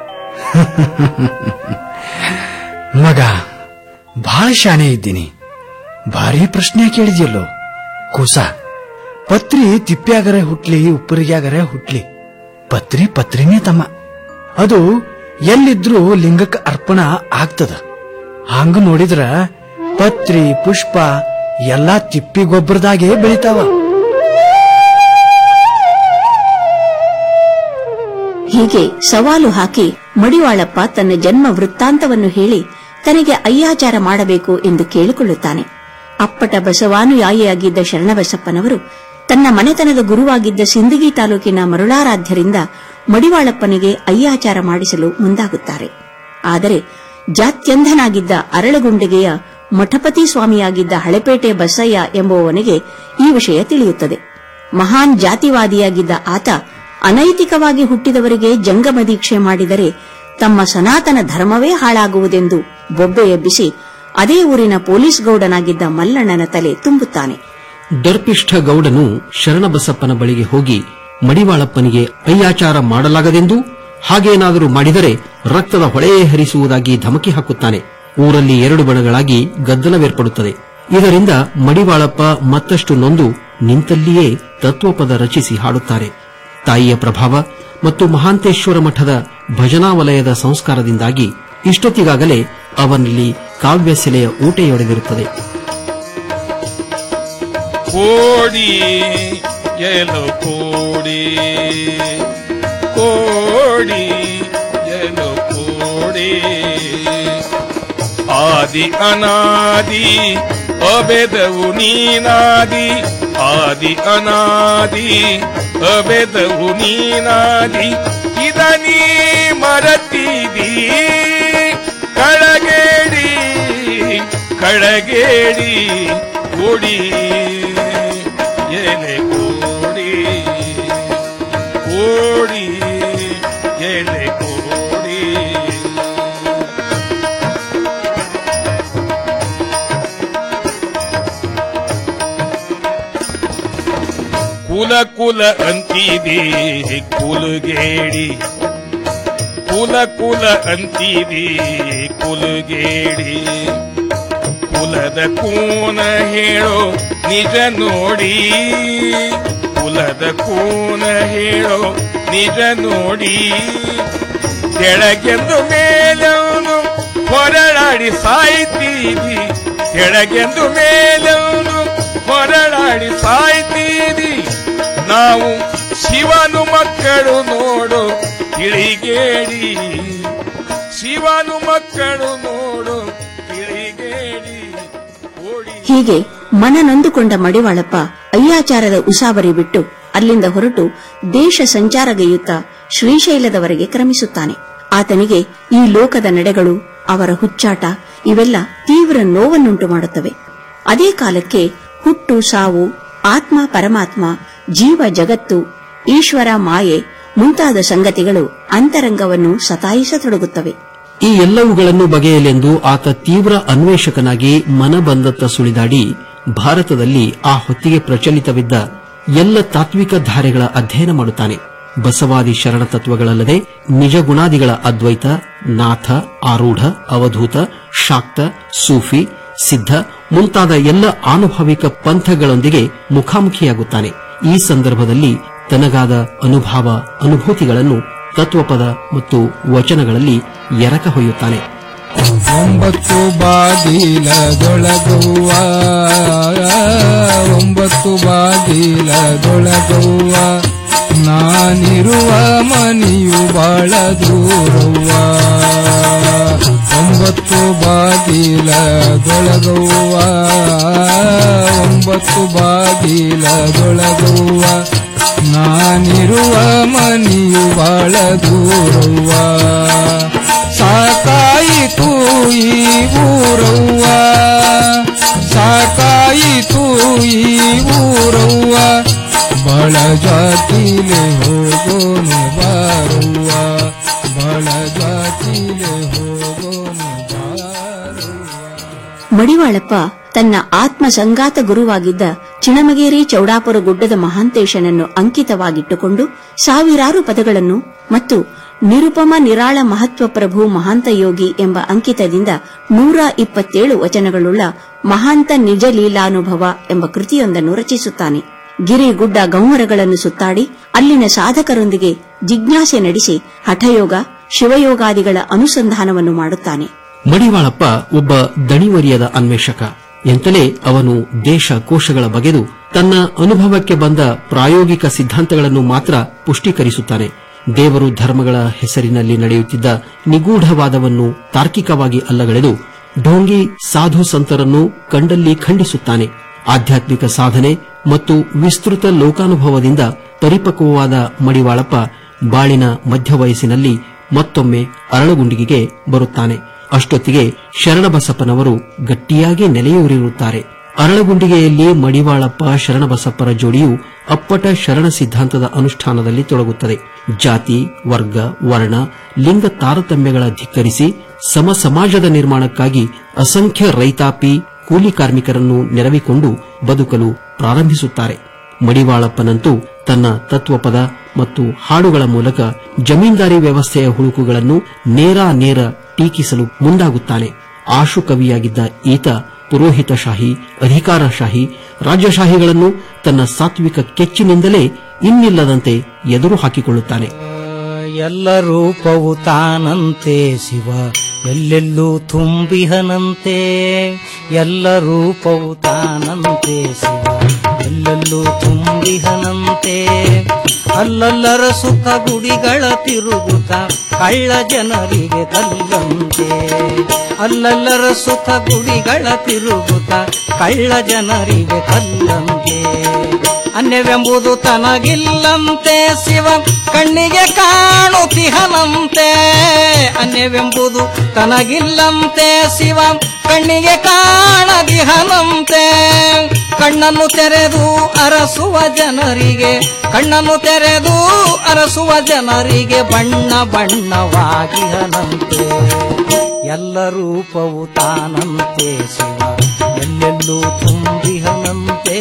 ಮಗ ಬಹಳ ಶಾಣೆ ಇದ್ದೀನಿ ಭಾರಿ ಪ್ರಶ್ನೆ ಕೇಳಿದ್ಯಲ್ಲೋ ಕೂಸ ಪತ್ರಿ ತಿಪ್ಪ್ಯಾಗರೆ ಹುಟ್ಲಿ ಉಪ್ಪರಿಗ್ಯಾಗರೆ ಹುಟ್ಲಿ ಪತ್ರಿ ಪತ್ರಿನೇ ತಮ್ಮ ಅದು ಎಲ್ಲಿದ್ರೂ ಲಿಂಗಕ್ಕೆ ಅರ್ಪಣ ಆಗ್ತದ ಹಂಗ ನೋಡಿದ್ರ ಪತ್ರಿ ಪುಷ್ಪ ಎಲ್ಲಾ ತಿಪ್ಪಿ ಗೊಬ್ಬರದಾಗೆ ಬೆಳಿತಾವ ಹೀಗೆ ಸವಾಲು ಹಾಕಿ ಮಡಿವಾಳಪ್ಪ ತನ್ನ ಜನ್ಮ ವೃತ್ತಾಂತವನ್ನು ಹೇಳಿ ತನಗೆ ಅಯ್ಯಾಚಾರ ಮಾಡಬೇಕು ಎಂದು ಕೇಳಿಕೊಳ್ಳುತ್ತಾನೆ ಅಪ್ಪಟ ಬಸವಾನುಯಾಯಿಯಾಗಿದ್ದ ಶರಣಬಸಪ್ಪನವರು ತನ್ನ ಮನೆತನದ ಗುರುವಾಗಿದ್ದ ಸಿಂದಗಿ ತಾಲೂಕಿನ ಮರುಳಾರಾಧ್ಯರಿಂದ ಮಡಿವಾಳಪ್ಪನಿಗೆ ಅಯ್ಯಾಚಾರ ಮಾಡಿಸಲು ಮುಂದಾಗುತ್ತಾರೆ ಆದರೆ ಜಾತ್ಯಂಧನಾಗಿದ್ದ ಅರಳಗುಂಡಿಗೆಯ ಮಠಪತಿ ಸ್ವಾಮಿಯಾಗಿದ್ದ ಹಳೆಪೇಟೆ ಬಸಯ್ಯ ಎಂಬುವವನಿಗೆ ಈ ವಿಷಯ ತಿಳಿಯುತ್ತದೆ ಮಹಾನ್ ಜಾತಿವಾದಿಯಾಗಿದ್ದ ಆತ ಅನೈತಿಕವಾಗಿ ಹುಟ್ಟಿದವರಿಗೆ ಜಂಗಮ ದೀಕ್ಷೆ ಮಾಡಿದರೆ ತಮ್ಮ ಸನಾತನ ಧರ್ಮವೇ ಹಾಳಾಗುವುದೆಂದು ಬೊಬ್ಬೆ ಎಬ್ಬಿಸಿ ಅದೇ ಊರಿನ ಪೊಲೀಸ್ ಗೌಡನಾಗಿದ್ದ ಮಲ್ಲಣ್ಣನ ತಲೆ ತುಂಬುತ್ತಾನೆ ದರ್ಪಿಷ್ಠ ಗೌಡನು ಶರಣಬಸಪ್ಪನ ಬಳಿಗೆ ಹೋಗಿ ಮಡಿವಾಳಪ್ಪನಿಗೆ ಅಯ್ಯಾಚಾರ ಮಾಡಲಾಗದೆಂದು ಹಾಗೇನಾದರೂ ಮಾಡಿದರೆ ರಕ್ತದ ಹೊಳೆಯೇ ಹರಿಸುವುದಾಗಿ ಧಮಕಿ ಹಾಕುತ್ತಾನೆ ಊರಲ್ಲಿ ಎರಡು ಬಣಗಳಾಗಿ ಗದ್ದಲವೇರ್ಪಡುತ್ತದೆ ಇದರಿಂದ ಮಡಿವಾಳಪ್ಪ ಮತ್ತಷ್ಟು ನೊಂದು ನಿಂತಲ್ಲಿಯೇ ತತ್ವಪದ ರಚಿಸಿ ಹಾಡುತ್ತಾರೆ ತಾಯಿಯ ಪ್ರಭಾವ ಮತ್ತು ಮಹಾಂತೇಶ್ವರ ಮಠದ ಭಜನಾ ವಲಯದ ಸಂಸ್ಕಾರದಿಂದಾಗಿ ಇಷ್ಟೊತ್ತಿಗಾಗಲೇ ಅವನಲ್ಲಿ ಕಾವ್ಯಸೆಲೆಯ ಊಟೆಯೊಡೆದಿರುತ್ತದೆ ಕೋಡಿ ಎಲು ಕೋಡಿ ಕೋಡಿ ಎಲು ಕೋಡಿ ಆದಿ ಅನಾದಿ ಅಬೆದವು ನೀನಾದಿ ಆದಿ ಅನಾದಿ ಅಬೆದವು ನೀನಾದಿ ಇದ ನೀ ಮರತಿದಿ ಕಳಗೇಡಿ ಕಳಗೇಡಿ ಕೋಡಿ ಎಲೆ ಕೋಡಿ ಕೋಡಿ ಎಲೆ ಕೋಡಿ ಕುಲ ಕುಲ ಅಂತಿದೆ ಕುಲಗೇಡಿ ಕುಲ ಕುಲ ಅಂತಿದೆ ಕುಲಗೇಡಿ ಕುಲದ ಕೂನ ಹೇಳೋ ನಿಜ ನೋಡಿ ಕುಲದ ಕೂನ ಹೇಳೋ ನಿಜ ನೋಡಿ ಕೆಳಗೆಂದು ಮೇಲವನು ಹೊರಳಾಡಿ ಸಾಯ್ತೀವಿ ಕೆಳಗೆಂದು ಮೇಲವನು ಹೊರಳಾಡಿ ಸಾಯ್ತೀವಿ ನಾವು ಶಿವನು ಮಕ್ಕಳು ನೋಡು ತಿಳಿಗೇಡಿ ಶಿವನು ಮಕ್ಕಳು ನೋಡು ತಿಳಿಗೇಡಿ ಹೀಗೆ ಮನ ನೊಂದುಕೊಂಡ ಮಡಿವಾಳಪ್ಪ ಅಯ್ಯಾಚಾರದ ಉಸಾಬರಿ ಬಿಟ್ಟು ಅಲ್ಲಿಂದ ಹೊರಟು ದೇಶ ಸಂಚಾರಗೈಯುತ್ತಾ ಶ್ರೀಶೈಲದವರೆಗೆ ಕ್ರಮಿಸುತ್ತಾನೆ ಆತನಿಗೆ ಈ ಲೋಕದ ನಡೆಗಳು ಅವರ ಹುಚ್ಚಾಟ ಇವೆಲ್ಲ ತೀವ್ರ ನೋವನ್ನುಂಟು ಮಾಡುತ್ತವೆ ಅದೇ ಕಾಲಕ್ಕೆ ಹುಟ್ಟು ಸಾವು ಆತ್ಮ ಪರಮಾತ್ಮ ಜೀವ ಜಗತ್ತು ಈಶ್ವರ ಮಾಯೆ ಮುಂತಾದ ಸಂಗತಿಗಳು ಅಂತರಂಗವನ್ನು ಸತಾಯಿಸತೊಡಗುತ್ತವೆ ಈ ಎಲ್ಲವುಗಳನ್ನು ಬಗೆಯಲೆಂದು ಆತ ತೀವ್ರ ಅನ್ವೇಷಕನಾಗಿ ಮನ ಬಂದತ್ತ ಸುಳಿದಾಡಿ ಭಾರತದಲ್ಲಿ ಆ ಹೊತ್ತಿಗೆ ಪ್ರಚಲಿತವಿದ್ದ ಎಲ್ಲ ತಾತ್ವಿಕ ಧಾರೆಗಳ ಅಧ್ಯಯನ ಮಾಡುತ್ತಾನೆ ಬಸವಾದಿ ಶರಣ ತತ್ವಗಳಲ್ಲದೆ ನಿಜ ಗುಣಾದಿಗಳ ಅದ್ವೈತ ನಾಥ ಆರೂಢ ಅವಧೂತ ಶಾಕ್ತ ಸೂಫಿ ಸಿದ್ಧ ಮುಂತಾದ ಎಲ್ಲ ಆನುಭಾವಿಕ ಪಂಥಗಳೊಂದಿಗೆ ಮುಖಾಮುಖಿಯಾಗುತ್ತಾನೆ ಈ ಸಂದರ್ಭದಲ್ಲಿ ತನಗಾದ ಅನುಭಾವ ಅನುಭೂತಿಗಳನ್ನು ತತ್ವಪದ ಮತ್ತು ವಚನಗಳಲ್ಲಿ ಎರಕ ಹೊಯ್ಯುತ್ತಾನೆ ಒಂಬತ್ತು ಬಾಗಿಲದೊಳಗುವ ಒಂಬತ್ತು ಬಾಗಿಲದೊಳಗುವ ನಾನಿರುವ ಮನೆಯು ಬಾಳ ದೂರವ್ವ ಒಂಬತ್ತು ಬಾಗಿಲದೊಳಗುವ ಒಂಬತ್ತು ಬಾಗಿಲದೊಳಗುವ ನಾನಿರುವ ಮನೆಯು ಬಾಳ ದೂರವ್ವ ಸಾಕಾಯಿತು ಈ ಊರವ್ವ ಸಾಕಾಯಿತು ಈ ಊರವ್ವ ಬಳ ಜಾತಿಲೆ ಹೋಗೋನು ಬಾರವ್ವ ಬಳ ಜಾತಿಲೆ ಹೋಗೋನು ಮಡಿವಾಳಪ್ಪ ತನ್ನ ಆತ್ಮ ಸಂಗಾತ ಗುರುವಾಗಿದ್ದ ಚಿಣಮಗೇರಿ ಚೌಡಾಪುರ ಗುಡ್ಡದ ಮಹಾಂತೇಶನನ್ನು ಅಂಕಿತವಾಗಿಟ್ಟುಕೊಂಡು ಸಾವಿರಾರು ಪದಗಳನ್ನು ಮತ್ತು ನಿರುಪಮ ನಿರಾಳ ಮಹತ್ವ ಪ್ರಭು ಮಹಾಂತ ಯೋಗಿ ಎಂಬ ಅಂಕಿತದಿಂದ ನೂರ ಇಪ್ಪತ್ತೇಳು ವಚನಗಳುಳ್ಳ ಮಹಾಂತ ನಿಜ ಲೀಲಾನುಭವ ಎಂಬ ಕೃತಿಯೊಂದನ್ನು ರಚಿಸುತ್ತಾನೆ ಗಿರಿ ಗುಡ್ಡ ಗೌಮರಗಳನ್ನು ಸುತ್ತಾಡಿ ಅಲ್ಲಿನ ಸಾಧಕರೊಂದಿಗೆ ಜಿಜ್ಞಾಸೆ ನಡೆಸಿ ಹಠಯೋಗ ಶಿವಯೋಗಾದಿಗಳ ಅನುಸಂಧಾನವನ್ನು ಮಾಡುತ್ತಾನೆ ಮಡಿವಾಳಪ್ಪ ಒಬ್ಬ ದಣಿವರಿಯದ ಅನ್ವೇಷಕ ಎಂತಲೇ ಅವನು ದೇಶ ಕೋಶಗಳ ಬಗೆದು ತನ್ನ ಅನುಭವಕ್ಕೆ ಬಂದ ಪ್ರಾಯೋಗಿಕ ಸಿದ್ಧಾಂತಗಳನ್ನು ಮಾತ್ರ ಪುಷ್ಟೀಕರಿಸುತ್ತಾನೆ ದೇವರು ಧರ್ಮಗಳ ಹೆಸರಿನಲ್ಲಿ ನಡೆಯುತ್ತಿದ್ದ ನಿಗೂಢವಾದವನ್ನು ತಾರ್ಕಿಕವಾಗಿ ಅಲ್ಲಗಳೆದು ಢೋಂಗಿ ಸಾಧು ಸಂತರನ್ನು ಕಂಡಲ್ಲಿ ಖಂಡಿಸುತ್ತಾನೆ ಆಧ್ಯಾತ್ಮಿಕ ಸಾಧನೆ ಮತ್ತು ವಿಸ್ತೃತ ಲೋಕಾನುಭವದಿಂದ ಪರಿಪಕ್ವವಾದ ಮಡಿವಾಳಪ್ಪ ಬಾಳಿನ ಮಧ್ಯವಯಸ್ಸಿನಲ್ಲಿ ಮತ್ತೊಮ್ಮೆ ಅರಳಗುಂಡಿಗೆಗೆ ಬರುತ್ತಾನೆ ಅಷ್ಟೊತ್ತಿಗೆ ಶರಣಬಸಪ್ಪನವರು ಗಟ್ಟಿಯಾಗಿ ನೆಲೆಯೂರಿರುತ್ತಾರೆ ಅರಳಗುಂಡಿಗೆಯಲ್ಲಿ ಮಡಿವಾಳಪ್ಪ ಶರಣಬಸಪ್ಪರ ಜೋಡಿಯು ಅಪ್ಪಟ ಶರಣ ಸಿದ್ಧಾಂತದ ಅನುಷ್ಠಾನದಲ್ಲಿ ತೊಡಗುತ್ತದೆ ಜಾತಿ ವರ್ಗ ವರ್ಣ ಲಿಂಗ ತಾರತಮ್ಯಗಳ ಧಿಕ್ಕರಿಸಿ ಸಮ ಸಮಾಜದ ನಿರ್ಮಾಣಕ್ಕಾಗಿ ಅಸಂಖ್ಯ ರೈತಾಪಿ ಕೂಲಿ ಕಾರ್ಮಿಕರನ್ನು ನೆರವಿಕೊಂಡು ಬದುಕಲು ಪ್ರಾರಂಭಿಸುತ್ತಾರೆ ಮಡಿವಾಳಪ್ಪನಂತೂ ತನ್ನ ತತ್ವಪದ ಮತ್ತು ಹಾಡುಗಳ ಮೂಲಕ ಜಮೀನ್ದಾರಿ ವ್ಯವಸ್ಥೆಯ ಹುಳುಕುಗಳನ್ನು ನೇರ ನೇರ ಟೀಕಿಸಲು ಮುಂದಾಗುತ್ತಾನೆ ಆಶು ಕವಿಯಾಗಿದ್ದ ಈತ ಪುರೋಹಿತಶಾಹಿ ಅಧಿಕಾರಶಾಹಿ ರಾಜ್ಯಶಾಹಿಗಳನ್ನು ತನ್ನ ಸಾತ್ವಿಕ ಕೆಚ್ಚಿನಿಂದಲೇ ಇನ್ನಿಲ್ಲದಂತೆ ಎದುರು ಹಾಕಿಕೊಳ್ಳುತ್ತಾನೆ ಎಲ್ಲ ರೂಪವು ತಾನಂತೆ ಶಿವ ಎಲ್ಲೆಲ್ಲೂ ತುಂಬಿಹನಂತೆ ಎಲ್ಲ ರೂಪವು ತಾನಂತೆ ಶಿವ ಎಲ್ಲೆಲ್ಲೂ ತುಂಬಿಹನಂತೆ ಅಲ್ಲಲ್ಲರ ಸುತ್ತ ಗುಡಿಗಳ ತಿರುಗುತ್ತ ಕಳ್ಳ ಜನರಿಗೆ ಕಲ್ಲಂತೆ ಅಲ್ಲಲ್ಲರ ಸುತ್ತ ಗುಡಿಗಳ ತಿರುಗುತ್ತ ಕಳ್ಳ ಜನರಿಗೆ ಕಲ್ಲಂತೆ ಅನ್ಯವೆಂಬುದು ತನಗಿಲ್ಲಂತೆ ಶಿವ ಕಣ್ಣಿಗೆ ಕಾಣುತಿಹನಂತೆ ಅನ್ಯವೆಂಬುದು ತನಗಿಲ್ಲಂತೆ ಶಿವ ಕಣ್ಣಿಗೆ ಕಾಣದಿಹನಂತೆ ಕಣ್ಣನ್ನು ತೆರೆದು ಅರಸುವ ಜನರಿಗೆ ಕಣ್ಣನ್ನು ತೆರೆದು ಅರಸುವ ಜನರಿಗೆ ಬಣ್ಣ ಬಣ್ಣವಾಗಿಹನಂತೆ ಎಲ್ಲ ರೂಪವು ತಾನಂತೆ ಶಿವ ಎಲ್ಲೆಲ್ಲೂ ತುಂಬಿಹನಂತೆ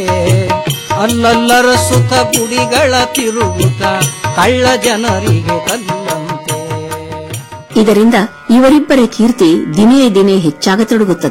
ಅಲ್ಲಲ್ಲರ ಸುತ ಗುಡಿಗಳ ತಿರುಗುತ್ತ ಕಳ್ಳ ಜನರಿಗೆ ಕಲ್ಲಂತೆ ಇದರಿಂದ ಇವರಿಬ್ಬರ ಕೀರ್ತಿ ದಿನೇ ದಿನೇ ಹೆಚ್ಚಾಗತೊಡಗುತ್ತದೆ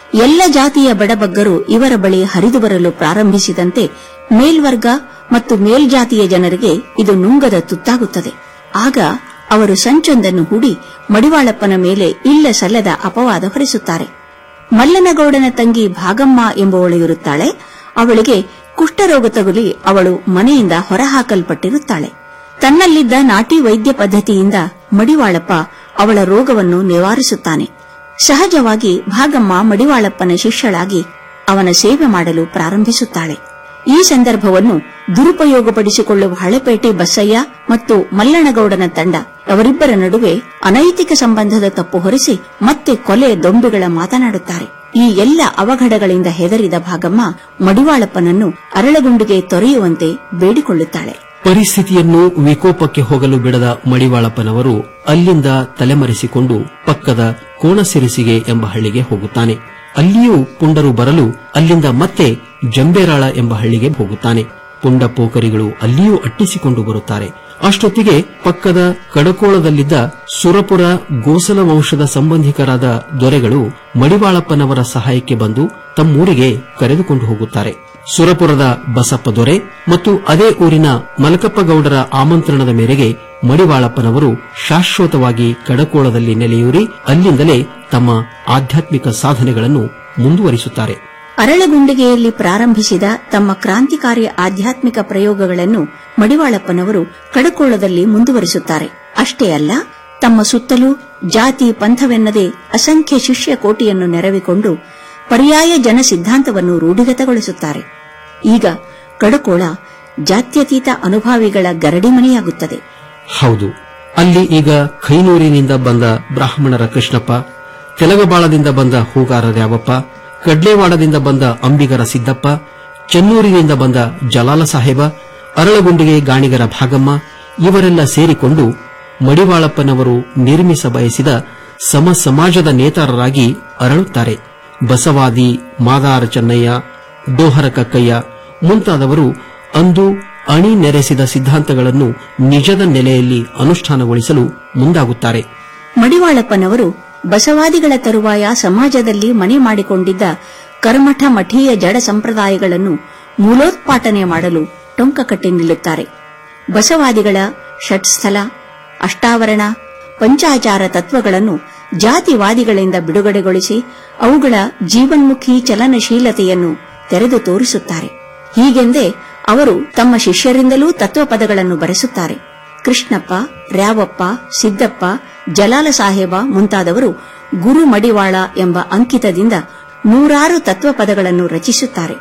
ಎಲ್ಲ ಜಾತಿಯ ಬಡಬಗ್ಗರು ಇವರ ಬಳಿ ಹರಿದು ಬರಲು ಪ್ರಾರಂಭಿಸಿದಂತೆ ಮೇಲ್ವರ್ಗ ಮತ್ತು ಮೇಲ್ಜಾತಿಯ ಜನರಿಗೆ ಇದು ನುಂಗದ ತುತ್ತಾಗುತ್ತದೆ ಆಗ ಅವರು ಸಂಚೊಂದನ್ನು ಹೂಡಿ ಮಡಿವಾಳಪ್ಪನ ಮೇಲೆ ಇಲ್ಲ ಸಲ್ಲದ ಅಪವಾದ ಹೊರಿಸುತ್ತಾರೆ ಮಲ್ಲನಗೌಡನ ತಂಗಿ ಭಾಗಮ್ಮ ಎಂಬುವಳು ಇರುತ್ತಾಳೆ ಅವಳಿಗೆ ಕುಷ್ಠರೋಗ ತಗುಲಿ ಅವಳು ಮನೆಯಿಂದ ಹೊರಹಾಕಲ್ಪಟ್ಟಿರುತ್ತಾಳೆ ತನ್ನಲ್ಲಿದ್ದ ನಾಟಿ ವೈದ್ಯ ಪದ್ಧತಿಯಿಂದ ಮಡಿವಾಳಪ್ಪ ಅವಳ ರೋಗವನ್ನು ನಿವಾರಿಸುತ್ತಾನೆ ಸಹಜವಾಗಿ ಭಾಗಮ್ಮ ಮಡಿವಾಳಪ್ಪನ ಶಿಷ್ಯಳಾಗಿ ಅವನ ಸೇವೆ ಮಾಡಲು ಪ್ರಾರಂಭಿಸುತ್ತಾಳೆ ಈ ಸಂದರ್ಭವನ್ನು ದುರುಪಯೋಗಪಡಿಸಿಕೊಳ್ಳುವ ಹಳೆಪೇಟೆ ಬಸಯ್ಯ ಮತ್ತು ಮಲ್ಲಣಗೌಡನ ತಂಡ ಅವರಿಬ್ಬರ ನಡುವೆ ಅನೈತಿಕ ಸಂಬಂಧದ ತಪ್ಪು ಹೊರಿಸಿ ಮತ್ತೆ ಕೊಲೆ ದೊಂಬಿಗಳ ಮಾತನಾಡುತ್ತಾರೆ ಈ ಎಲ್ಲ ಅವಘಡಗಳಿಂದ ಹೆದರಿದ ಭಾಗಮ್ಮ ಮಡಿವಾಳಪ್ಪನನ್ನು ಅರಳಗುಂಡಿಗೆ ತೊರೆಯುವಂತೆ ಬೇಡಿಕೊಳ್ಳುತ್ತಾಳೆ ಪರಿಸ್ಥಿತಿಯನ್ನು ವಿಕೋಪಕ್ಕೆ ಹೋಗಲು ಬಿಡದ ಮಡಿವಾಳಪ್ಪನವರು ಅಲ್ಲಿಂದ ತಲೆಮರೆಸಿಕೊಂಡು ಪಕ್ಕದ ಕೋಣಸಿರಿಸಿಗೆ ಎಂಬ ಹಳ್ಳಿಗೆ ಹೋಗುತ್ತಾನೆ ಅಲ್ಲಿಯೂ ಪುಂಡರು ಬರಲು ಅಲ್ಲಿಂದ ಮತ್ತೆ ಜಂಬೇರಾಳ ಎಂಬ ಹಳ್ಳಿಗೆ ಹೋಗುತ್ತಾನೆ ಪುಂಡ ಪೋಖರಿಗಳು ಅಲ್ಲಿಯೂ ಅಟ್ಟಿಸಿಕೊಂಡು ಬರುತ್ತಾರೆ ಅಷ್ಟೊತ್ತಿಗೆ ಪಕ್ಕದ ಕಡಕೋಳದಲ್ಲಿದ್ದ ಸುರಪುರ ಗೋಸಲ ವಂಶದ ಸಂಬಂಧಿಕರಾದ ದೊರೆಗಳು ಮಡಿವಾಳಪ್ಪನವರ ಸಹಾಯಕ್ಕೆ ಬಂದು ತಮ್ಮೂರಿಗೆ ಕರೆದುಕೊಂಡು ಹೋಗುತ್ತಾರೆ ಸುರಪುರದ ಬಸಪ್ಪ ದೊರೆ ಮತ್ತು ಅದೇ ಊರಿನ ಮಲಕಪ್ಪಗೌಡರ ಆಮಂತ್ರಣದ ಮೇರೆಗೆ ಮಡಿವಾಳಪ್ಪನವರು ಶಾಶ್ವತವಾಗಿ ಕಡಕೋಳದಲ್ಲಿ ನೆಲೆಯೂರಿ ಅಲ್ಲಿಂದಲೇ ತಮ್ಮ ಆಧ್ಯಾತ್ಮಿಕ ಸಾಧನೆಗಳನ್ನು ಮುಂದುವರಿಸುತ್ತಾರೆ ಅರಳಗುಂಡಿಗೆಯಲ್ಲಿ ಪ್ರಾರಂಭಿಸಿದ ತಮ್ಮ ಕ್ರಾಂತಿಕಾರಿ ಆಧ್ಯಾತ್ಮಿಕ ಪ್ರಯೋಗಗಳನ್ನು ಮಡಿವಾಳಪ್ಪನವರು ಕಡಕೋಳದಲ್ಲಿ ಮುಂದುವರಿಸುತ್ತಾರೆ ಅಷ್ಟೇ ಅಲ್ಲ ತಮ್ಮ ಸುತ್ತಲೂ ಜಾತಿ ಪಂಥವೆನ್ನದೆ ಅಸಂಖ್ಯ ಶಿಷ್ಯ ಕೋಟಿಯನ್ನು ನೆರವಿಕೊಂಡು ಪರ್ಯಾಯ ಜನ ಸಿದ್ಧಾಂತವನ್ನು ರೂಢಿಗತಗೊಳಿಸುತ್ತಾರೆ ಈಗ ಕಡಕೋಳ ಜಾತ್ಯತೀತ ಅನುಭಾವಿಗಳ ಗರಡಿಮನೆಯಾಗುತ್ತದೆ ಹೌದು ಅಲ್ಲಿ ಈಗ ಖೈನೂರಿನಿಂದ ಬಂದ ಬ್ರಾಹ್ಮಣರ ಕೃಷ್ಣಪ್ಪ ತೆಲಗಬಾಳದಿಂದ ಬಂದ ಹೂಗಾರ ದ್ಯಾವಪ್ಪ ಕಡ್ಲೇವಾಡದಿಂದ ಬಂದ ಅಂಬಿಗರ ಸಿದ್ದಪ್ಪ ಚೆನ್ನೂರಿನಿಂದ ಬಂದ ಜಲಾಲ ಸಾಹೇಬ ಅರಳಗುಂಡಿಗೆ ಗಾಣಿಗರ ಭಾಗಮ್ಮ ಇವರೆಲ್ಲ ಸೇರಿಕೊಂಡು ಮಡಿವಾಳಪ್ಪನವರು ನಿರ್ಮಿಸ ಬಯಸಿದ ಸಮ ಸಮಾಜದ ನೇತಾರರಾಗಿ ಅರಳುತ್ತಾರೆ ಬಸವಾದಿ ಮಾದಾರ ಚೆನ್ನಯ್ಯ ಡೋಹರ ಕಕ್ಕಯ್ಯ ಮುಂತಾದವರು ಅಂದು ಅಣಿ ನೆರೆಸಿದ ಸಿದ್ಧಾಂತಗಳನ್ನು ನಿಜದ ನೆಲೆಯಲ್ಲಿ ಅನುಷ್ಠಾನಗೊಳಿಸಲು ಮುಂದಾಗುತ್ತಾರೆ ಮಡಿವಾಳಪ್ಪನವರು ಬಸವಾದಿಗಳ ತರುವಾಯ ಸಮಾಜದಲ್ಲಿ ಮನೆ ಮಾಡಿಕೊಂಡಿದ್ದ ಕರ್ಮಠ ಮಠೀಯ ಜಡ ಸಂಪ್ರದಾಯಗಳನ್ನು ಮೂಲೋತ್ಪಾಟನೆ ಮಾಡಲು ಟೊಂಕ ಕಟ್ಟಿ ನಿಲ್ಲುತ್ತಾರೆ ಬಸವಾದಿಗಳ ಷಟ್ಸ್ಥಲ ಅಷ್ಟಾವರಣ ಪಂಚಾಚಾರ ತತ್ವಗಳನ್ನು ಜಾತಿವಾದಿಗಳಿಂದ ಬಿಡುಗಡೆಗೊಳಿಸಿ ಅವುಗಳ ಜೀವನ್ಮುಖಿ ಚಲನಶೀಲತೆಯನ್ನು ತೆರೆದು ತೋರಿಸುತ್ತಾರೆ ಹೀಗೆಂದೇ ಅವರು ತಮ್ಮ ಶಿಷ್ಯರಿಂದಲೂ ತತ್ವಪದಗಳನ್ನು ಬರೆಸುತ್ತಾರೆ ಕೃಷ್ಣಪ್ಪ ರ್ಯಾವಪ್ಪ ಸಿದ್ದಪ್ಪ ಜಲಾಲ ಸಾಹೇಬ ಮುಂತಾದವರು ಗುರು ಮಡಿವಾಳ ಎಂಬ ಅಂಕಿತದಿಂದ ನೂರಾರು ತತ್ವಪದಗಳನ್ನು ರಚಿಸುತ್ತಾರೆ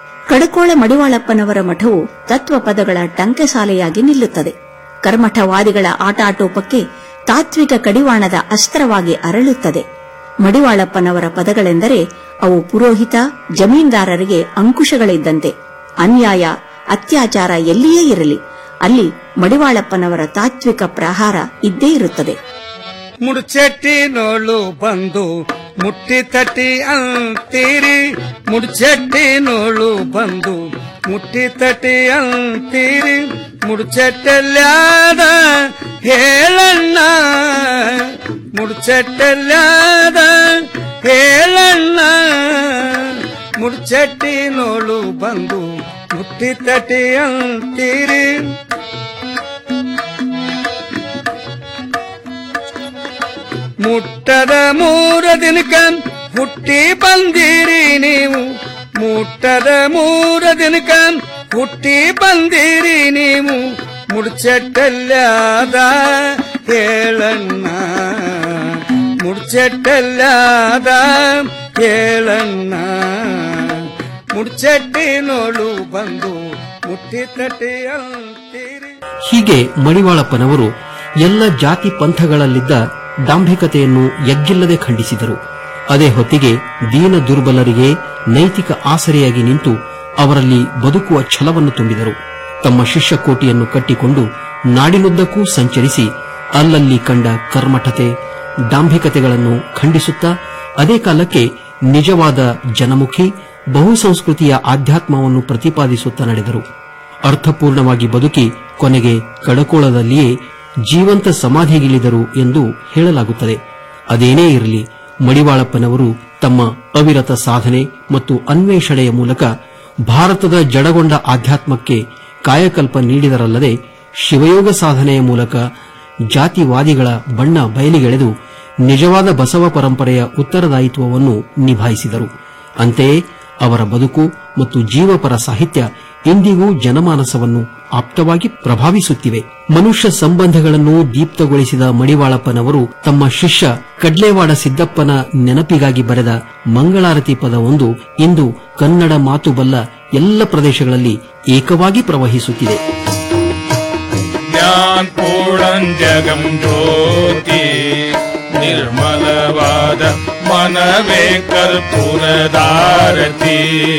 ಕಡಕೋಳ ಮಡಿವಾಳಪ್ಪನವರ ಮಠವು ತತ್ವಪದಗಳ ಟಂಕಸಾಲೆಯಾಗಿ ನಿಲ್ಲುತ್ತದೆ ಕರ್ಮಠವಾದಿಗಳ ಆಟಾಟೋಪಕ್ಕೆ ತಾತ್ವಿಕ ಕಡಿವಾಣದ ಅಸ್ತ್ರವಾಗಿ ಅರಳುತ್ತದೆ ಮಡಿವಾಳಪ್ಪನವರ ಪದಗಳೆಂದರೆ ಅವು ಪುರೋಹಿತ ಜಮೀನ್ದಾರರಿಗೆ ಅಂಕುಶಗಳಿದ್ದಂತೆ ಅನ್ಯಾಯ ಅತ್ಯಾಚಾರ ಎಲ್ಲಿಯೇ ಇರಲಿ ಅಲ್ಲಿ ಮಡಿವಾಳಪ್ಪನವರ ತಾತ್ವಿಕ ಪ್ರಹಾರ ಇದ್ದೇ ಇರುತ್ತದೆ ಮುಡ್ಚೆಟ್ಟಿನೋಳು ಬಂದು ಮುಟ್ಟಿ ತಟ್ಟಿ ಅಂತೀರಿ ಮುಡ್ಚೆಟ್ಟಿನೋಳು ಬಂದು ಮುಟ್ಟಿ ತಟ್ಟಿ ಅಂತೀರಿ ಮುಡ್ಚೆಟ್ಟಲ್ಯಾದ ಹೇಳಣ್ಣ ಮುಡ್ಚೆಟ್ಟಲ್ಯಾದ ಹೇಳಣ್ಣ ಮುಡ್ಚೆಟ್ಟಿನೋಳು ಬಂದು ಮುಟ್ಟಿ ತಟ್ಟಿ ಅಂತೀರಿ ಮುಟ್ಟದ ಮೂರ ದಿನಕ ಹುಟ್ಟಿ ಬಂದಿರಿ ನೀವು ಮುಟ್ಟದ ಮೂರ ದಿನಕ ಹುಟ್ಟಿ ಬಂದಿರಿ ನೀವು ಮುಡ್ಚೆಟ್ಟಲ್ಯಾದ ಹೇಳಣ್ಣ ಮುಡ್ಚೆಟ್ಟಲ್ಯಾದ ಹೇಳಣ್ಣ ಮುಡ್ಚೆಟ್ಟಿನೋಳು ಬಂದು ಮುಟ್ಟಿ ತಟ್ಟಿ ಅಂತೀರಿ ಹೀಗೆ ಮಡಿವಾಳಪ್ಪನವರು ಎಲ್ಲ ಜಾತಿ ಪಂಥಗಳಲ್ಲಿದ್ದ ಡಾಂಭಿಕತೆಯನ್ನು ಎಗ್ಗಿಲ್ಲದೆ ಖಂಡಿಸಿದರು ಅದೇ ಹೊತ್ತಿಗೆ ದೀನ ದುರ್ಬಲರಿಗೆ ನೈತಿಕ ಆಸರೆಯಾಗಿ ನಿಂತು ಅವರಲ್ಲಿ ಬದುಕುವ ಛಲವನ್ನು ತುಂಬಿದರು ತಮ್ಮ ಶಿಷ್ಯಕೋಟಿಯನ್ನು ಕಟ್ಟಿಕೊಂಡು ನಾಡಿನುದ್ದಕ್ಕೂ ಸಂಚರಿಸಿ ಅಲ್ಲಲ್ಲಿ ಕಂಡ ಕರ್ಮಠತೆ ಡಾಂಭಿಕತೆಗಳನ್ನು ಖಂಡಿಸುತ್ತಾ ಅದೇ ಕಾಲಕ್ಕೆ ನಿಜವಾದ ಜನಮುಖಿ ಬಹುಸಂಸ್ಕೃತಿಯ ಆಧ್ಯಾತ್ಮವನ್ನು ಪ್ರತಿಪಾದಿಸುತ್ತಾ ನಡೆದರು ಅರ್ಥಪೂರ್ಣವಾಗಿ ಬದುಕಿ ಕೊನೆಗೆ ಕಡಕೋಳದಲ್ಲಿಯೇ ಜೀವಂತ ಸಮಾಧಿಗಿಳಿದರು ಎಂದು ಹೇಳಲಾಗುತ್ತದೆ ಅದೇನೇ ಇರಲಿ ಮಡಿವಾಳಪ್ಪನವರು ತಮ್ಮ ಅವಿರತ ಸಾಧನೆ ಮತ್ತು ಅನ್ವೇಷಣೆಯ ಮೂಲಕ ಭಾರತದ ಜಡಗೊಂಡ ಆಧ್ಯಾತ್ಮಕ್ಕೆ ಕಾಯಕಲ್ಪ ನೀಡಿದರಲ್ಲದೆ ಶಿವಯೋಗ ಸಾಧನೆಯ ಮೂಲಕ ಜಾತಿವಾದಿಗಳ ಬಣ್ಣ ಬಯಲಿಗೆಳೆದು ನಿಜವಾದ ಬಸವ ಪರಂಪರೆಯ ಉತ್ತರದಾಯಿತ್ವವನ್ನು ನಿಭಾಯಿಸಿದರು ಅಂತೆಯೇ ಅವರ ಬದುಕು ಮತ್ತು ಜೀವಪರ ಸಾಹಿತ್ಯ ಇಂದಿಗೂ ಜನಮಾನಸವನ್ನು ಆಪ್ತವಾಗಿ ಪ್ರಭಾವಿಸುತ್ತಿವೆ ಮನುಷ್ಯ ಸಂಬಂಧಗಳನ್ನು ದೀಪ್ತಗೊಳಿಸಿದ ಮಡಿವಾಳಪ್ಪನವರು ತಮ್ಮ ಶಿಷ್ಯ ಕಡ್ಲೇವಾಡ ಸಿದ್ದಪ್ಪನ ನೆನಪಿಗಾಗಿ ಬರೆದ ಮಂಗಳಾರತಿ ಪದವೊಂದು ಇಂದು ಕನ್ನಡ ಮಾತು ಬಲ್ಲ ಎಲ್ಲ ಪ್ರದೇಶಗಳಲ್ಲಿ ಏಕವಾಗಿ ಪ್ರವಹಿಸುತ್ತಿದೆ ಜ್ಞಾನ ಪೂರ್ಣಂ ಜಗಂ ಜ್ಯೋತಿ ನಿರ್ಮಲವಾದ ಮನವೇ ಕರ್ಪೂರದಾರತಿ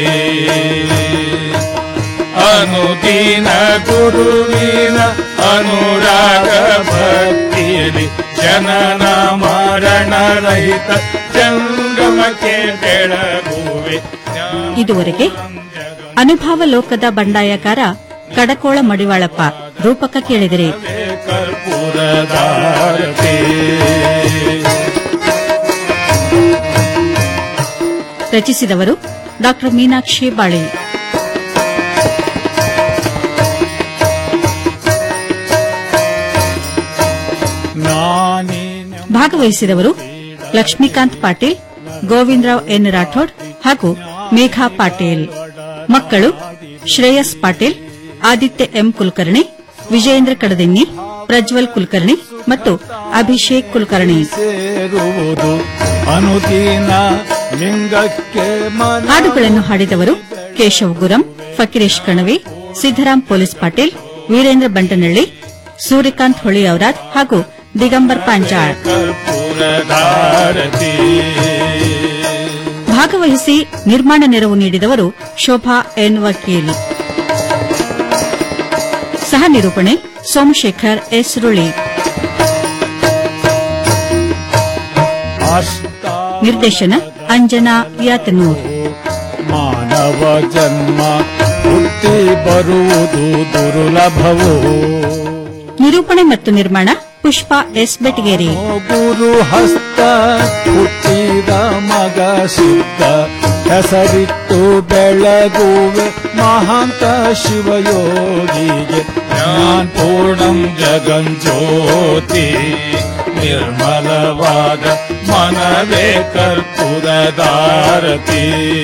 ಅನುದೀನ ಗುರುವಿನ ಅನುರಾಗ ಭಕ್ತಿಯಲ್ಲಿ ಜನನ ಮರಣ ರಹಿತ ಜಂಗಮಕ್ಕೆ ಬೆಳಗುವೆ ಇದುವರೆಗೆ ಅನುಭವ ಲೋಕದ ಬಂಡಾಯಕಾರ ಕಡಕೋಳ ಮಡಿವಾಳಪ್ಪ ರೂಪಕ ಕೇಳಿದಿರಿ ಕರ್ಪೂರದಾರತಿ ರಚಿಸಿದವರು ಡಾ ಮೀನಾಕ್ಷಿ ಬಾಳಿ ಭಾಗವಹಿಸಿದವರು ಲಕ್ಷ್ಮೀಕಾಂತ್ ಪಾಟೀಲ್ ಗೋವಿಂದರಾವ್ ಎನ್ ರಾಠೋಡ್ ಹಾಗೂ ಮೇಘಾ ಪಾಟೀಲ್ ಮಕ್ಕಳು ಶ್ರೇಯಸ್ ಪಾಟೀಲ್ ಆದಿತ್ಯ ಎಂ ಕುಲಕರ್ಣಿ ವಿಜಯೇಂದ್ರ ಕಡದಿನ್ನಿ ಪ್ರಜ್ವಲ್ ಕುಲಕರ್ಣಿ ಮತ್ತು ಅಭಿಷೇಕ್ ಕುಲಕರ್ಣಿ ಸೇರುವುದು ಅನುದೀನ ಲಿಂಗಕ್ಕೆ ಮನ ಹಾಡುಗಳನ್ನು ಹಾಡಿದವರು ಕೇಶವ್ ಗುರಂ ಫಕೀರೇಶ್ ಕಣವಿ ಸಿದ್ದರಾಮ್ ಪೊಲೀಸ್ ಪಾಟೀಲ್ ವೀರೇಂದ್ರ ಬಂಟನಳ್ಳಿ ಸೂರ್ಯಕಾಂತ್ ಹೊಳಿ ಔರಾದ್ ಹಾಗೂ ದಿಗಂಬರ್ ಪಾಂಚಾಳ್ ಕರ್ಪೂರದಾರತಿ ಭಾಗವಹಿಸಿ ನಿರ್ಮಾಣ ನೆರವು ನೀಡಿದವರು ಶೋಭಾ ಎನ್ ವಕೀಲ್ ಸಹ ನಿರೂಪಣೆ ಸೋಮಶೇಖರ್ ಎಸ್ ರುಳಿ ನಿರ್ದೇಶನ ಅಂಜನಾ ಯಾತನೂರ್ ಮಾನವ ಜನ್ಮ ಹುಟ್ಟಿ ಬರುವುದು ದುರ್ಲಭವೋ ನಿರೂಪಣೆ ಮತ್ತು ನಿರ್ಮಾಣ ಪುಷ್ಪಾ ಎಸ್ ಬೆಟಗೇರಿ ಗುರು ಹಸ್ತ ಹುಟ್ಟಿದ ಮಗ ಸಿದ್ಧ ಹೆಸರಿಟ್ಟು ಬೆಳಗುವೆ ಮಹಾಂತ ಶಿವಯೋಗಿಗೆ ಜ್ಞಾನ ಪೂರ್ಣಂ ಜಗಂಜ್ಯೋತಿ ನಿರ್ಮಲವಾದ ಮನವೇ ಕರ್ಪೂರದಾರತಿ